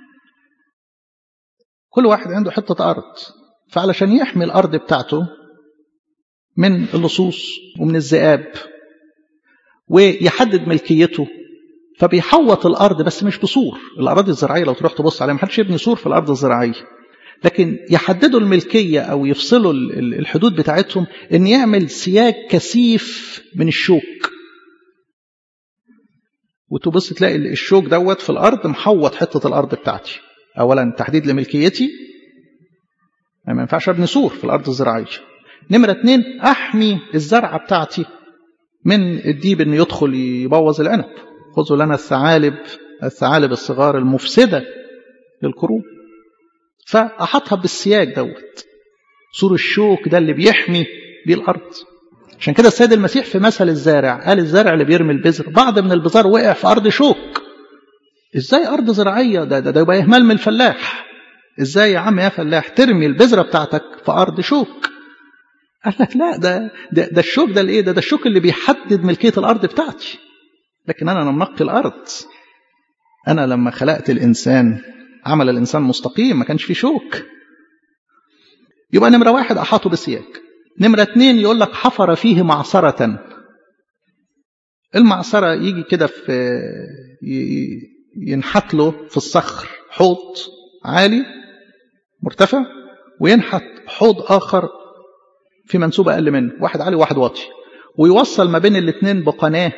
كل واحد عنده حتة أرض فعلشان يحمي الأرض بتاعته من اللصوص ومن الذئاب ويحدد ملكيته فبيحوط الأرض بس مش بسور الأراضي الزراعية لو تروح تبص عليها محدش يبني سور في الأرض الزراعية لكن يحددوا الملكية أو يفصلوا الحدود بتاعتهم إن يعمل سياج كثيف من الشوك وتبص تلاقي الشوك دوت في الأرض محوط حتة الأرض بتاعتي أولا تحديد لملكيتي ما ينفعش أبني سور في الأرض الزراعية نمرة اتنين أحمي الزرعة بتاعتي من الديب إنه يدخل يبوظ العنب خذوا لنا الثعالب الثعالب الصغار المفسدة للكروم فأحطها بالسياج دوت سور الشوك ده اللي بيحمي بيه الأرض عشان كده السيد المسيح في مثل الزارع قال الزارع اللي بيرمي البذر بعض من البذار وقع في أرض شوك ازاي أرض زراعية ده ده, ده يبقى إهمال من الفلاح ازاي يا عم يا فلاح ترمي البذرة بتاعتك في أرض شوك قال لك لا ده ده, ده الشوك ده الايه ده ده الشوك اللي بيحدد ملكية الأرض بتاعتي لكن أنا نمقي الأرض أنا لما خلقت الإنسان عمل الإنسان مستقيم ما كانش فيه شوك يبقى نمرة واحد أحاطه بالسياج نمرة اتنين يقول لك حفر فيه معصرة المعصرة يجي كده في ينحت له في الصخر حوض عالي مرتفع وينحت حوض آخر في منسوب أقل منه واحد عالي وواحد واطي ويوصل ما بين الاثنين بقناة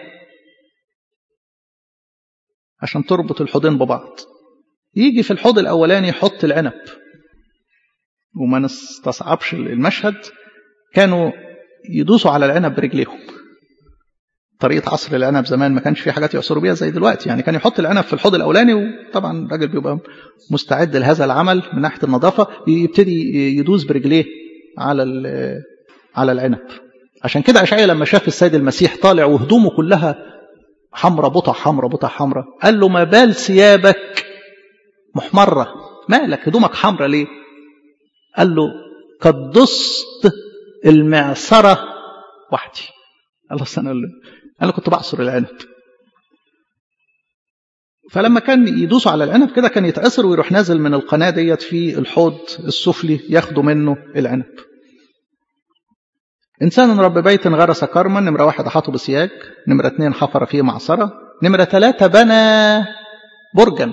عشان تربط الحوضين ببعض يجي في الحوض الأولاني يحط العنب وما نستصعبش المشهد كانوا يدوسوا على العنب برجليهم طريقة عصر العنب زمان ما كانش في حاجات يعصروا بيها زي دلوقتي يعني كان يحط العنب في الحوض الأولاني وطبعا الراجل بيبقى مستعد لهذا العمل من ناحية النظافة يبتدي يدوس برجليه على على العنب عشان كده أشعيا لما شاف السيد المسيح طالع وهدومه كلها حمرة بطع حمرة بطع حمرة قال له ما بال ثيابك محمرة مالك هدومك حمرة ليه قال له قد دست المعصرة وحدي الله سنة أنا كنت بعصر العنب فلما كان يدوسوا على العنب كده كان يتأثر ويروح نازل من القناة ديت في الحوض السفلي ياخدوا منه العنب إنسان رب بيت غرس كرما نمرة واحد أحاطه بسياج نمرة اثنين حفر فيه معصرة نمرة ثلاثة بنى برجا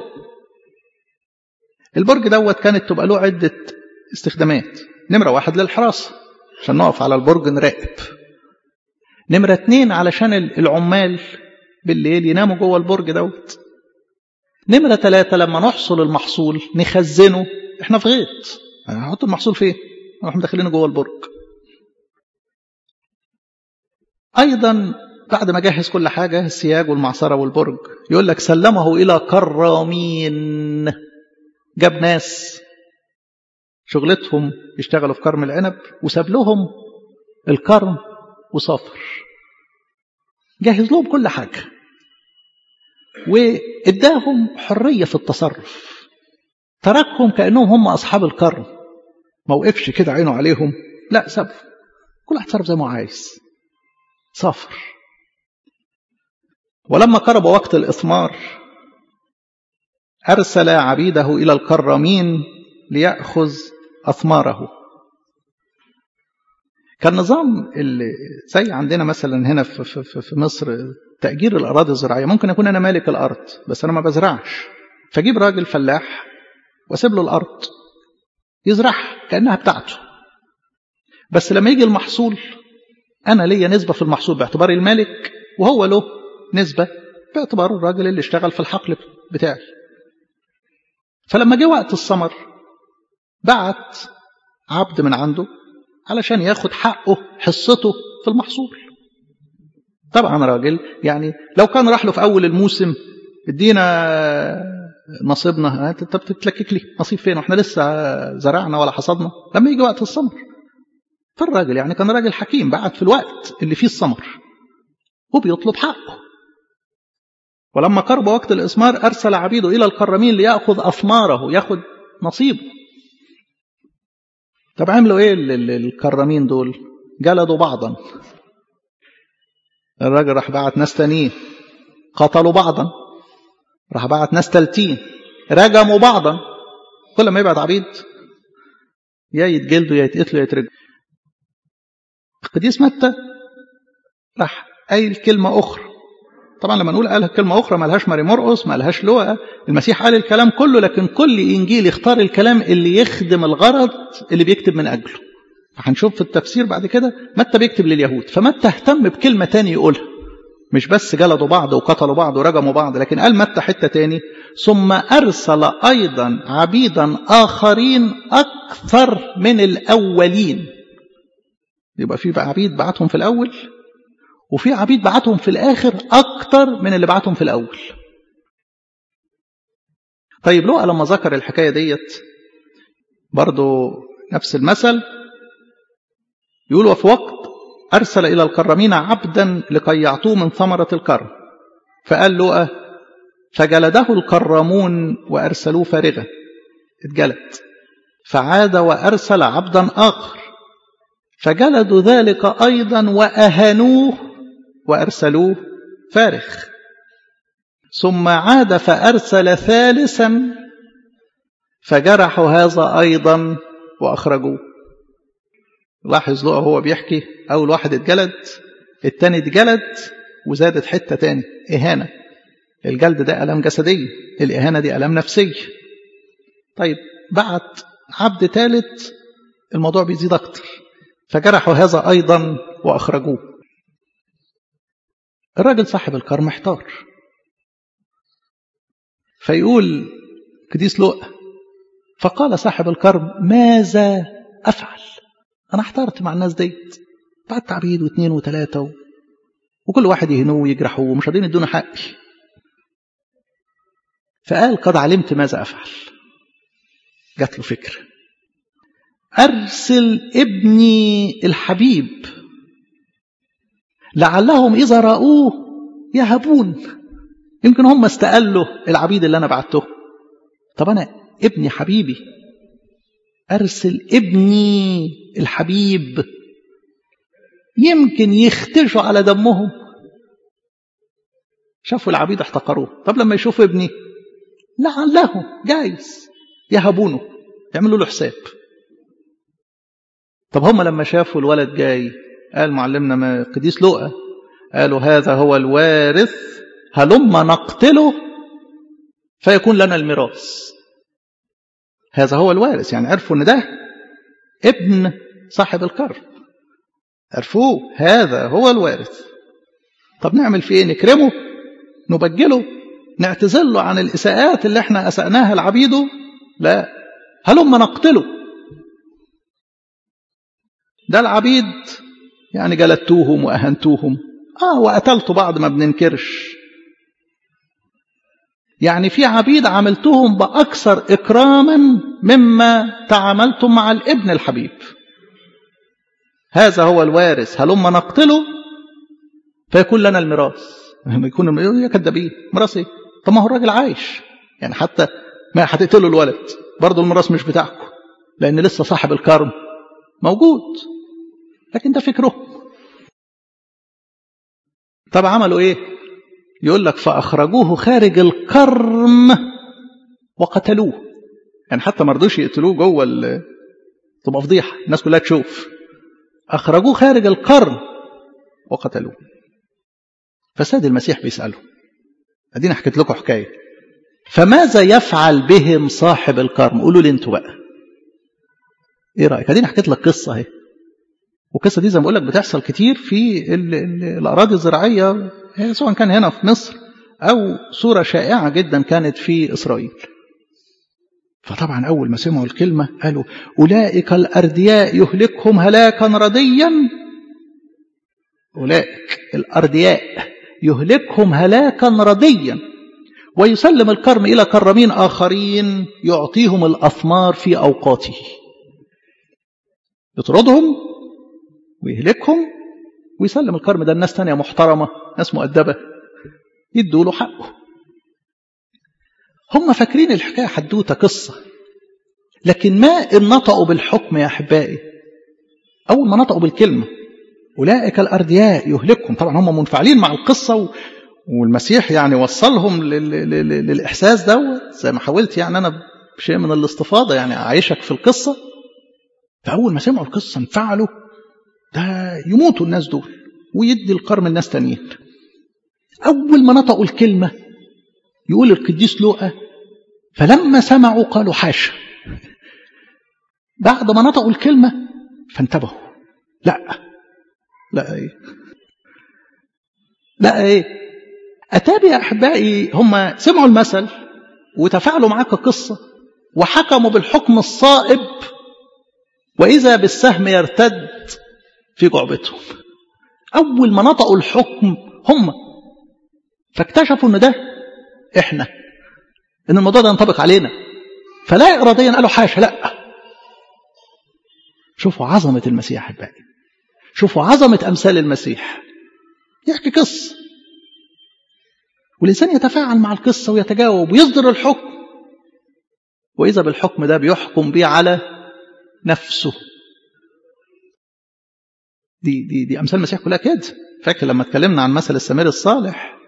البرج دوت كانت تبقى له عدة استخدامات نمرة واحد للحراسة عشان نقف على البرج نراقب نمرة اتنين علشان العمال بالليل يناموا جوه البرج دوت نمرة ثلاثة لما نحصل المحصول نخزنه احنا في غيط هنحط المحصول فين احنا داخلين جوه البرج ايضا بعد ما جهز كل حاجة السياج والمعصرة والبرج يقول لك سلمه إلى كرامين جاب ناس شغلتهم يشتغلوا في كرم العنب وساب لهم الكرم وسافر جهز لهم كل حاجة واداهم حرية في التصرف تركهم كأنهم هم أصحاب الكرم ما وقفش كده عينه عليهم لا سابهم كل واحد تصرف زي ما عايز سافر ولما قرب وقت الإثمار أرسل عبيده إلى الكرامين ليأخذ أثماره كان نظام اللي زي عندنا مثلا هنا في, في, في مصر تأجير الأراضي الزراعية ممكن أكون أنا مالك الأرض بس أنا ما بزرعش فأجيب راجل فلاح وأسيب له الأرض يزرعها كأنها بتاعته بس لما يجي المحصول أنا ليا نسبة في المحصول باعتباري المالك وهو له نسبة باعتباره الراجل اللي اشتغل في الحقل بتاعي فلما جه وقت الثمر بعت عبد من عنده علشان ياخد حقه حصته في المحصول طبعا راجل يعني لو كان راح له في اول الموسم ادينا نصيبنا انت بتتلكك لي نصيب فين واحنا لسه زرعنا ولا حصدنا لما يجي وقت الثمر فالراجل يعني كان راجل حكيم بعت في الوقت اللي فيه الثمر وبيطلب حقه ولما قرب وقت الإثمار أرسل عبيده إلى الكرمين ليأخذ أثماره ياخد نصيبه طب عملوا إيه الكرمين دول جلدوا بعضا الراجل راح بعت ناس تانيين قتلوا بعضا راح بعت ناس تالتين رجموا بعضا كل ما يبعت عبيد يا يتجلدوا يا يتقتلوا يا يترجموا القديس متى راح قايل كلمة أخرى طبعا لما نقول قالها كلمة أخرى ملهاش ماري مرقس ملهاش لوقا المسيح قال الكلام كله لكن كل إنجيل يختار الكلام اللي يخدم الغرض اللي بيكتب من أجله هنشوف في التفسير بعد كده متى بيكتب لليهود فمتى اهتم بكلمة تاني يقولها مش بس جلدوا بعض وقتلوا بعض ورجموا بعض لكن قال متى حتة تاني ثم أرسل أيضا عبيدا آخرين أكثر من الأولين يبقى في عبيد بعتهم في الأول وفي عبيد بعتهم في الآخر أكتر من اللي بعتهم في الأول طيب لوقا لما ذكر الحكاية ديت برضو نفس المثل يقول وفي وقت أرسل إلى الكرمين عبدا لكي يعطوه من ثمرة الكرم فقال لوقا فجلده الكرمون وأرسلوه فارغا اتجلد فعاد وأرسل عبدا آخر فجلدوا ذلك أيضا وأهنوه وأرسلوه فارغ ثم عاد فأرسل ثالثا فجرحوا هذا أيضا وأخرجوه لاحظ له هو بيحكي أول واحد اتجلد التاني اتجلد وزادت حتة تاني إهانة الجلد ده ألم جسدية الإهانة دي ألم نفسية طيب بعت عبد ثالث الموضوع بيزيد أكتر فجرحوا هذا أيضا وأخرجوه الراجل صاحب الكرم محتار فيقول قديس لؤ فقال صاحب الكرم ماذا أفعل أنا احترت مع الناس ديت بعد تعبيد واثنين وثلاثة و... وكل واحد يهنوه ويجرحوه ومش راضيين يدونا حقي فقال قد علمت ماذا أفعل جات له فكرة أرسل ابني الحبيب لعلهم إذا رأوه يهبون يمكن هم استقلوا العبيد اللي أنا بعته طب أنا ابني حبيبي أرسل ابني الحبيب يمكن يختشوا على دمهم شافوا العبيد احتقروه طب لما يشوفوا ابني لعلهم جايز يهبونه يعملوا له حساب طب هم لما شافوا الولد جاي قال معلمنا ما قديس لؤى قالوا هذا هو الوارث هلما نقتله فيكون لنا الميراث هذا هو الوارث يعني عرفوا ان ده ابن صاحب الكرم عرفوه هذا هو الوارث طب نعمل فيه ايه نكرمه نبجله نعتذر له عن الإساءات اللي احنا أسأناها لعبيده لا هلم نقتله ده العبيد يعني جلدتوهم وأهنتوهم آه وقتلتوا بعض ما بننكرش يعني في عبيد عملتهم بأكثر إكراما مما تعاملتم مع الابن الحبيب هذا هو الوارث هلما نقتله فيكون لنا الميراث يكون يا كدابين ميراث ايه طب ما هو الراجل عايش يعني حتى ما هتقتلوا الولد برضه الميراث مش بتاعكم لان لسه صاحب الكرم موجود لكن ده فكره طب عملوا ايه يقول لك فاخرجوه خارج الكرم وقتلوه يعني حتى ما رضوش يقتلوه جوه تبقى فضيحه الناس كلها تشوف اخرجوه خارج القرن وقتلوه فساد المسيح بيساله ادينا حكيت لكم حكايه فماذا يفعل بهم صاحب الكرم قولوا لي انتوا بقى ايه رايك ادينا حكيت لك قصه اهي والقصه دي زي ما بقول لك بتحصل كتير في ال ال الاراضي الزراعيه سواء كان هنا في مصر او صوره شائعه جدا كانت في اسرائيل فطبعا اول ما سمعوا الكلمه قالوا اولئك الاردياء يهلكهم هلاكا رديا اولئك الاردياء يهلكهم هلاكا رديا ويسلم الكرم الى كرمين اخرين يعطيهم الاثمار في اوقاته يطردهم ويهلكهم ويسلم الكرم ده الناس تانية محترمة ناس مؤدبة يدوا له حقه هم فاكرين الحكاية حدوتة قصة لكن ما إن نطقوا بالحكم يا أحبائي أول ما نطقوا بالكلمة أولئك الأردياء يهلكهم طبعا هم منفعلين مع القصة و... والمسيح يعني وصلهم لل... لل... للإحساس دوت زي ما حاولت يعني أنا بشيء من الاستفاضة يعني أعيشك في القصة فأول ما سمعوا القصة انفعلوا ده يموتوا الناس دول ويدي القرم الناس تانيين أول ما نطقوا الكلمة يقول القديس لوقا فلما سمعوا قالوا حاشا بعد ما نطقوا الكلمة فانتبهوا لا لا ايه لا ايه أتابي يا أحبائي هم سمعوا المثل وتفاعلوا معاك القصة وحكموا بالحكم الصائب وإذا بالسهم يرتد في جعبتهم أول ما نطقوا الحكم هم فاكتشفوا أن ده إحنا إن الموضوع ده ينطبق علينا فلا إراديا قالوا حاشا لا شوفوا عظمة المسيح أحبائي شوفوا عظمة أمثال المسيح يحكي قصة والإنسان يتفاعل مع القصة ويتجاوب ويصدر الحكم وإذا بالحكم ده بيحكم بيه على نفسه دي دي دي امثال المسيح كلها كده فاكر لما اتكلمنا عن مثل السمير الصالح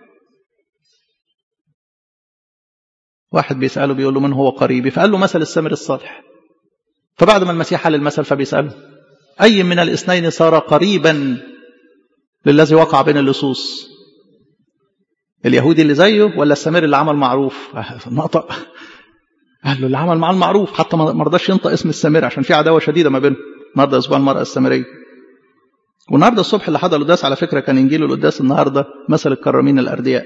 واحد بيساله بيقول له من هو قريبي فقال له مثل السمير الصالح فبعد ما المسيح حل المثل فبيساله اي من الاثنين صار قريبا للذي وقع بين اللصوص اليهودي اللي زيه ولا السمير اللي عمل معروف نطق قال له اللي عمل معاه المعروف حتى ما رضاش ينطق اسم السمير عشان في عداوه شديده ما بينهم النهارده اسبوع المراه السامريه والنهارده الصبح اللي حضر القداس على فكره كان انجيل القداس النهارده مثل الكرامين الاردياء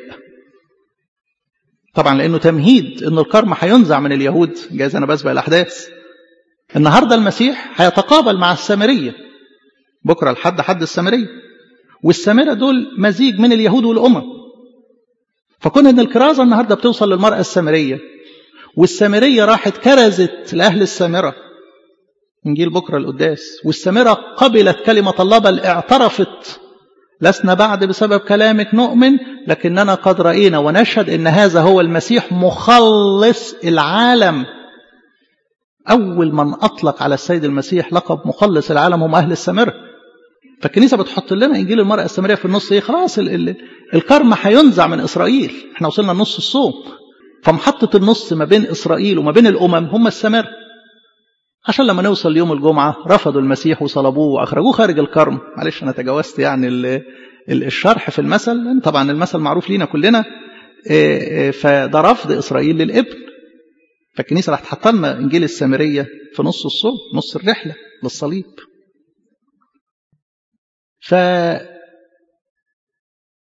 طبعا لانه تمهيد ان الكرم هينزع من اليهود جايز انا بسبق الاحداث النهارده المسيح هيتقابل مع السامريه بكره الحد حد السامريه والسامره دول مزيج من اليهود والامم فكون ان الكرازه النهارده بتوصل للمراه السامريه والسامريه راحت كرزت لاهل السامره انجيل بكره القداس والسامره قبلت كلمه الله بل اعترفت لسنا بعد بسبب كلامك نؤمن لكننا قد راينا ونشهد ان هذا هو المسيح مخلص العالم اول من اطلق على السيد المسيح لقب مخلص العالم هم اهل السامره فالكنيسه بتحط لنا انجيل المراه السامريه في النص ايه خلاص ال ال الكرم هينزع من اسرائيل احنا وصلنا لنص الصوم فمحطه النص ما بين اسرائيل وما بين الامم هم السامره عشان لما نوصل ليوم الجمعة رفضوا المسيح وصلبوه وأخرجوه خارج الكرم معلش أنا تجاوزت يعني الشرح في المثل لأن طبعا المثل معروف لينا كلنا فده رفض إسرائيل للابن فالكنيسة راح تحط لنا إنجيل السامرية في نص الصوم نص الرحلة للصليب ف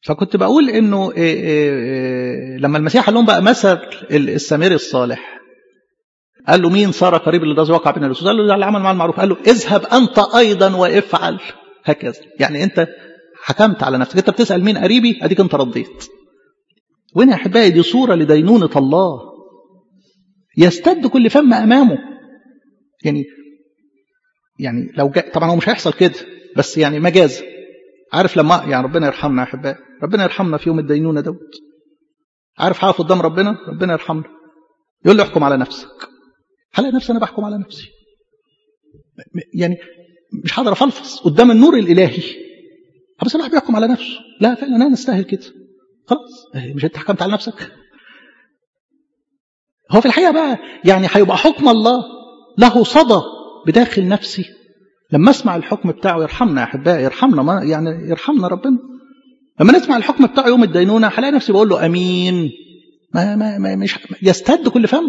فكنت بقول انه إيه إيه لما المسيح قال لهم بقى مثل السامري الصالح قال له مين صار قريب للذي وقع بين الرسول قال له ده اللي عمل مع المعروف قال له اذهب انت ايضا وافعل هكذا يعني انت حكمت على نفسك انت بتسال مين قريبي اديك انت رديت وين يا احبائي دي صوره لدينونه الله يستد كل فم امامه يعني يعني لو جاء طبعا هو مش هيحصل كده بس يعني مجاز عارف لما يعني ربنا يرحمنا يا احبائي ربنا يرحمنا في يوم الدينونه دوت عارف هقف قدام ربنا ربنا يرحمنا يقول لي احكم على نفسك هلاقي نفسي انا بحكم على نفسي يعني مش هقدر افلفص قدام النور الالهي بس الواحد بيحكم على نفسه لا فعلا انا نستاهل كده خلاص مش انت حكمت على نفسك هو في الحقيقه بقى يعني هيبقى حكم الله له صدى بداخل نفسي لما اسمع الحكم بتاعه يرحمنا يا احبائي يرحمنا ما يعني يرحمنا ربنا لما نسمع الحكم بتاعه يوم الدينونه هلاقي نفسي بقول له امين ما ما, ما مش يستد كل فم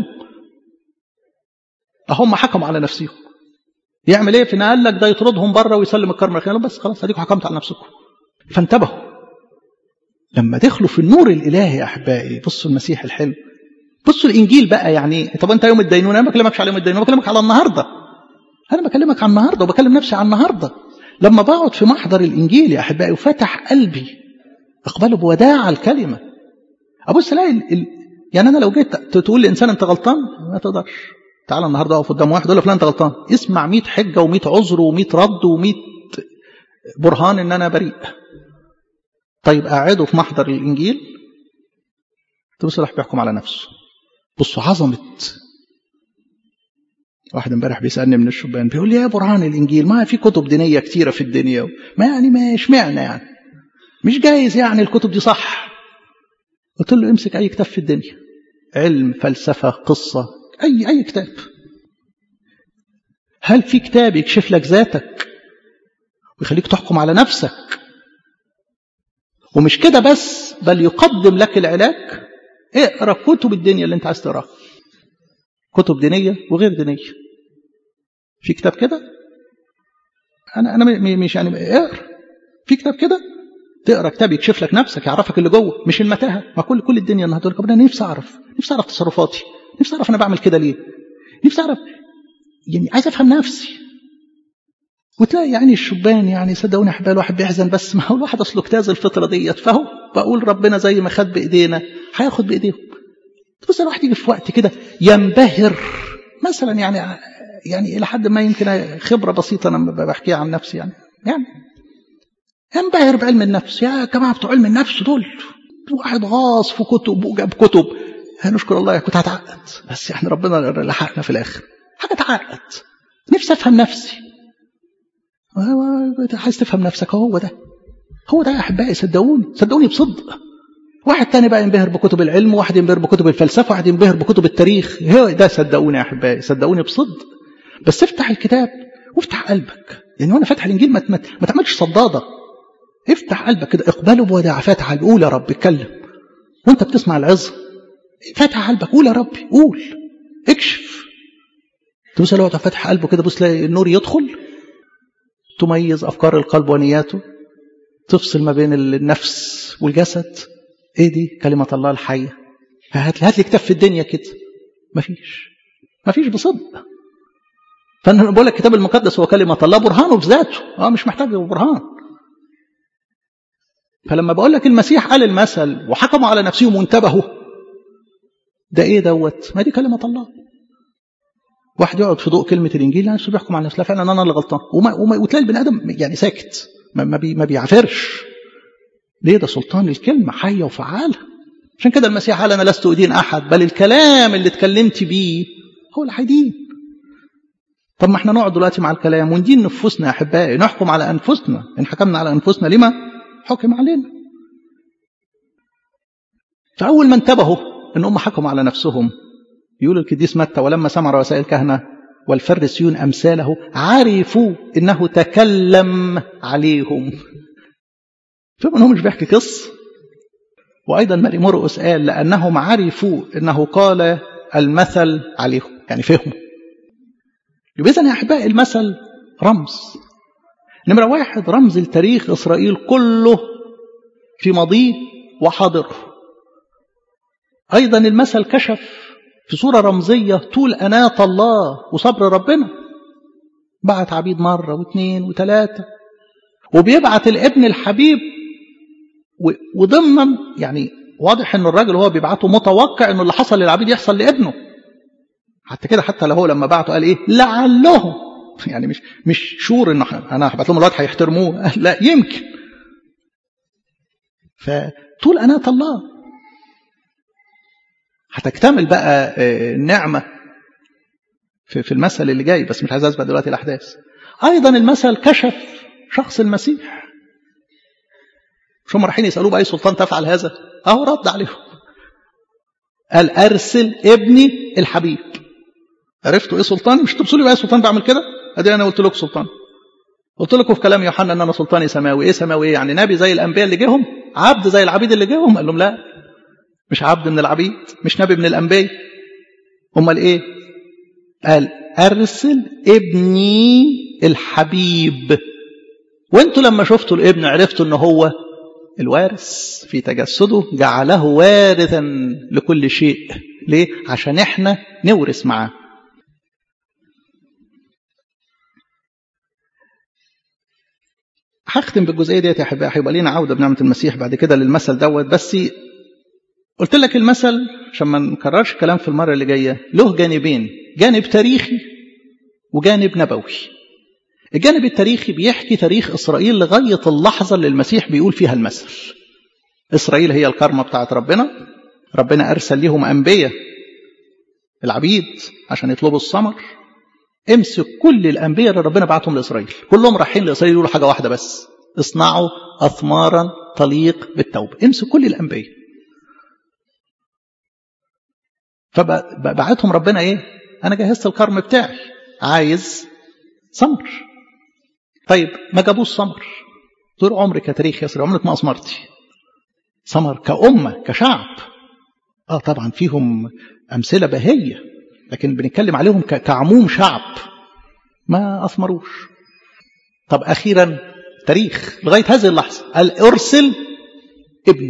هم حكموا على نفسهم يعمل ايه في قال لك ده يطردهم بره ويسلم الكرم قالوا بس خلاص اديكم حكمت على نفسكم فانتبهوا لما دخلوا في النور الالهي يا احبائي بصوا المسيح الحلو بصوا الانجيل بقى يعني طب انت يوم الدينونه انا ما بكلمكش على يوم الدينونه بكلمك على النهارده انا بكلمك عن النهارده وبكلم نفسي عن النهارده لما بقعد في محضر الانجيل يا احبائي وفتح قلبي اقبله بوداع الكلمه ابص الاقي ال... يعني انا لو جيت تقول لانسان انت غلطان ما تقدرش تعال النهارده اقف قدام واحد يقول له فلان انت غلطان اسمع 100 حجه و100 عذر و100 رد و100 برهان ان انا بريء طيب قاعده في محضر الانجيل تبص راح بيحكم على نفسه بصوا عظمه واحد امبارح بيسالني من الشبان بيقول لي يا برهان الانجيل ما في كتب دينيه كتيره في الدنيا ما يعني ما اشمعنى يعني مش جايز يعني الكتب دي صح قلت له امسك اي كتاب في الدنيا علم فلسفه قصه اي اي كتاب هل في كتاب يكشف لك ذاتك ويخليك تحكم على نفسك ومش كده بس بل يقدم لك العلاج اقرا كتب الدنيا اللي انت عايز تقراها كتب دينيه وغير دينيه في كتاب كده انا انا مش يعني اقرا في كتاب كده تقرا كتاب يكشف لك نفسك يعرفك اللي جوه مش المتاهه ما كل كل الدنيا النهارده يقول انا نفسي اعرف نفسي اعرف تصرفاتي نفسي اعرف انا بعمل كده ليه نفسي اعرف يعني عايز افهم نفسي وتلاقي يعني الشبان يعني صدقوني احبال الواحد بيحزن بس ما هو الواحد اصله اجتاز الفطره ديت فهو بقول ربنا زي ما خد بايدينا هياخد بايديهم تبص الواحد يجي في وقت كده ينبهر مثلا يعني يعني الى حد ما يمكن خبره بسيطه انا بحكيها عن نفسي يعني يعني ينبهر بعلم النفس يا جماعه بتوع علم النفس دول واحد غاص في كتب وجاب كتب نشكر الله كنت هتعقد بس يعني ربنا لحقنا في الاخر حاجه تعقد نفسي افهم نفسي عايز تفهم نفسك هو ده هو ده يا احبائي صدقوني صدقوني بصدق واحد تاني بقى ينبهر بكتب العلم واحد ينبهر بكتب الفلسفه واحد ينبهر بكتب التاريخ هو ده صدقوني يا احبائي صدقوني بصدق بس افتح الكتاب وافتح قلبك يعني وانا فاتح الانجيل ما, ما, ما تعملش صداده افتح قلبك كده اقبله بوداع فاتح قول يا رب اتكلم وانت بتسمع العظه فاتح قلبك قول يا ربي قول اكشف تبص لو فاتح قلبه كده بص تلاقي النور يدخل تميز افكار القلب ونياته تفصل ما بين النفس والجسد ايه دي كلمه الله الحيه هات لي هات لي كتاب في الدنيا كده مفيش مفيش بصدق فانا بقول لك الكتاب المقدس هو كلمه الله برهانه بذاته اه مش محتاج برهان فلما بقول لك المسيح قال المثل وحكموا على نفسهم وانتبهوا ده ايه دوت ما دي كلمه الله واحد يقعد في ضوء كلمه الانجيل نفسه بيحكم على نفسه لا فعلا انا اللي غلطان وما, وما وتلاقي البني ادم يعني ساكت ما, ما, بي ما بيعافرش ليه ده سلطان الكلمه حيه وفعاله عشان كده المسيح قال انا لست ادين احد بل الكلام اللي اتكلمت بيه هو اللي هيدين طب ما احنا نقعد دلوقتي مع الكلام وندين نفوسنا يا احبائي نحكم على انفسنا ان حكمنا على انفسنا لما حكم علينا فاول ما انتبهوا ان هم حكموا على نفسهم يقول القديس متى ولما سمع رؤساء الكهنه والفريسيون امثاله عرفوا انه تكلم عليهم فهم انه مش بيحكي قص وايضا مالي مرقس قال لانهم عرفوا انه قال المثل عليهم يعني فهموا يبقى اذا يا احبائي المثل رمز نمرة واحد رمز لتاريخ إسرائيل كله في ماضيه وحاضره أيضا المثل كشف في صورة رمزية طول أناة الله وصبر ربنا بعت عبيد مرة واثنين وثلاثة وبيبعت الابن الحبيب وضمن يعني واضح ان الراجل هو بيبعته متوقع انه اللي حصل للعبيد يحصل لابنه حتى كده حتى لو هو لما بعته قال ايه لعلهم يعني مش مش شور ان انا هبعت لهم الوقت هيحترموه لا يمكن فطول أناة الله هتكتمل بقى النعمة في المثل اللي جاي بس مش عايز أسبق دلوقتي الأحداث أيضا المثل كشف شخص المسيح مش هم رايحين يسألوه بأي سلطان تفعل هذا أهو رد عليهم قال أرسل ابني الحبيب عرفتوا إيه سلطان مش تبصوا لي بأي سلطان بعمل كده أدي أنا قلت لكم سلطان قلت لكم في كلام يوحنا ان انا سلطاني سماوي ايه سماوي يعني نبي زي الانبياء اللي جيهم عبد زي العبيد اللي جيهم قال لهم لا مش عبد من العبيد مش نبي من الانبياء امال ايه قال ارسل ابني الحبيب وانتوا لما شفتوا الابن عرفتوا ان هو الوارث في تجسده جعله وارثا لكل شيء ليه عشان احنا نورث معاه هختم بالجزئيه ديت يا احبائي هيبقى لينا عوده بنعمه المسيح بعد كده للمثل دوت بس قلت لك المثل عشان ما نكررش الكلام في المره اللي جايه له جانبين جانب تاريخي وجانب نبوي الجانب التاريخي بيحكي تاريخ اسرائيل لغايه اللحظه اللي المسيح بيقول فيها المثل اسرائيل هي الكرمه بتاعت ربنا ربنا ارسل ليهم انبياء العبيد عشان يطلبوا الثمر امسك كل الانبياء اللي ربنا بعتهم لاسرائيل كلهم رايحين لاسرائيل يقولوا حاجه واحده بس اصنعوا اثمارا تليق بالتوبه امسك كل الانبياء فبعتهم ربنا ايه انا جهزت الكرم بتاعي عايز ثمر طيب ما جابوش ثمر طول عمري كتاريخ يا عمرك ما اثمرتي ثمر كأمة كشعب اه طبعا فيهم امثله بهيه لكن بنتكلم عليهم كعموم شعب ما أثمروش طب أخيرا تاريخ لغاية هذه اللحظة قال أرسل ابني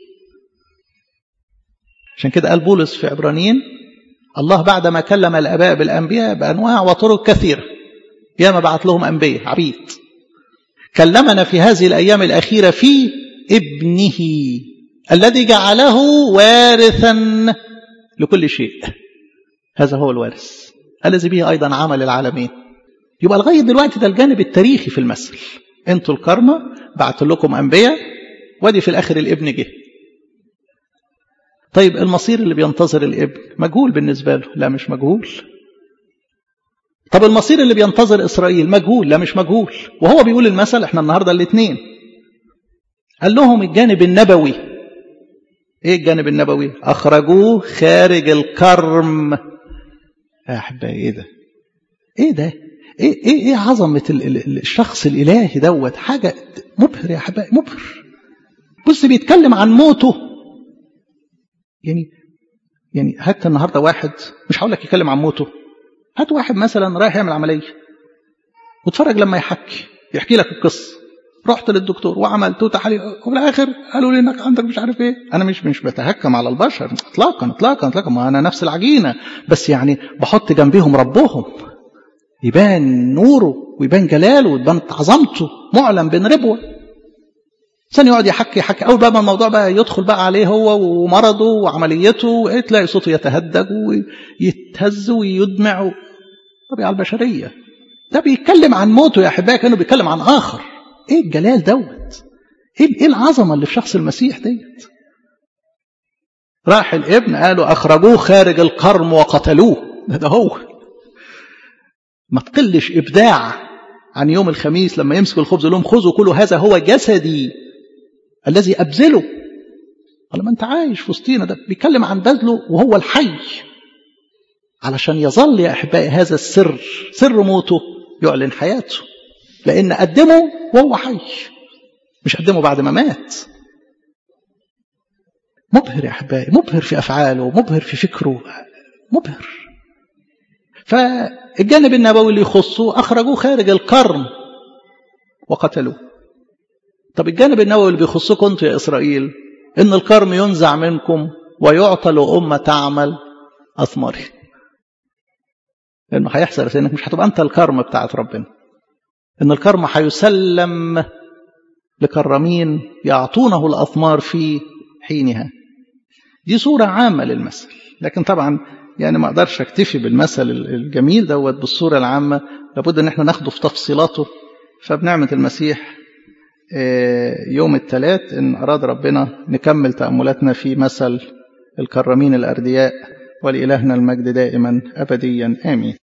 عشان كده قال بولس في عبرانيين الله بعدما كلم الآباء بالأنبياء بأنواع وطرق كثيرة ياما بعت لهم أنبياء عبيد كلمنا في هذه الأيام الأخيرة في ابنه الذي جعله وارثا لكل شيء هذا هو الوارث الذي به أيضا عمل العالمين يبقى لغاية دلوقتي ده الجانب التاريخي في المثل انتوا الكرمة بعت لكم أنبياء وادي في الآخر الابن جه طيب المصير اللي بينتظر الابن مجهول بالنسبة له لا مش مجهول طب المصير اللي بينتظر إسرائيل مجهول لا مش مجهول وهو بيقول المثل احنا النهاردة الاثنين قال لهم الجانب النبوي ايه الجانب النبوي اخرجوه خارج الكرم يا احبائي ايه ده ايه ده ايه ايه ايه عظمه الشخص الالهي دوت حاجه مبهر يا احبائي مبهر بص بيتكلم عن موته يعني يعني هات النهارده واحد مش هقول لك يتكلم عن موته هات واحد مثلا رايح يعمل عمليه واتفرج لما يحكي يحكي لك القصه رحت للدكتور وعملت وتحاليل وفي الاخر قالوا لي انك عندك مش عارف ايه انا مش مش بتهكم على البشر اطلاقا اطلاقا اطلاقا ما انا نفس العجينه بس يعني بحط جنبيهم ربهم يبان نوره ويبان جلاله ويبان عظمته معلن بين ربوه ثاني يقعد يحكي يحكي اول بقى ما الموضوع بقى يدخل بقى عليه هو ومرضه وعمليته تلاقي صوته يتهدج ويتهز ويدمع طبيعه البشريه ده بيتكلم عن موته يا احبائي كانه بيتكلم عن اخر ايه الجلال دوت ايه العظمه اللي في شخص المسيح ديت راح الابن قالوا اخرجوه خارج القرم وقتلوه ده, ده هو ما تقلش ابداع عن يوم الخميس لما يمسك الخبز لهم خذوا كلوا هذا هو جسدي الذي ابذله قال ما انت عايش في وسطينا ده بيتكلم عن بذله وهو الحي علشان يظل يا احبائي هذا السر سر موته يعلن حياته لأن قدمه وهو حي مش قدمه بعد ما مات مبهر يا أحبائي مبهر في أفعاله مبهر في فكره مبهر فالجانب النبوي اللي يخصه أخرجوه خارج القرن وقتلوه طب الجانب النووي اللي بيخصكم انتوا يا إسرائيل إن الكرم ينزع منكم ويعطى لأمة تعمل أثماره لأنه هيحصل إنك مش هتبقى أنت الكرم بتاعت ربنا إن الكرم هيسلم لكرمين يعطونه الأثمار في حينها دي صورة عامة للمثل لكن طبعا يعني ما اقدرش اكتفي بالمثل الجميل دوت بالصورة العامة لابد ان احنا ناخده في تفصيلاته فبنعمة المسيح يوم الثلاث ان اراد ربنا نكمل تأملاتنا في مثل الكرمين الأردياء ولإلهنا المجد دائما أبديا آمين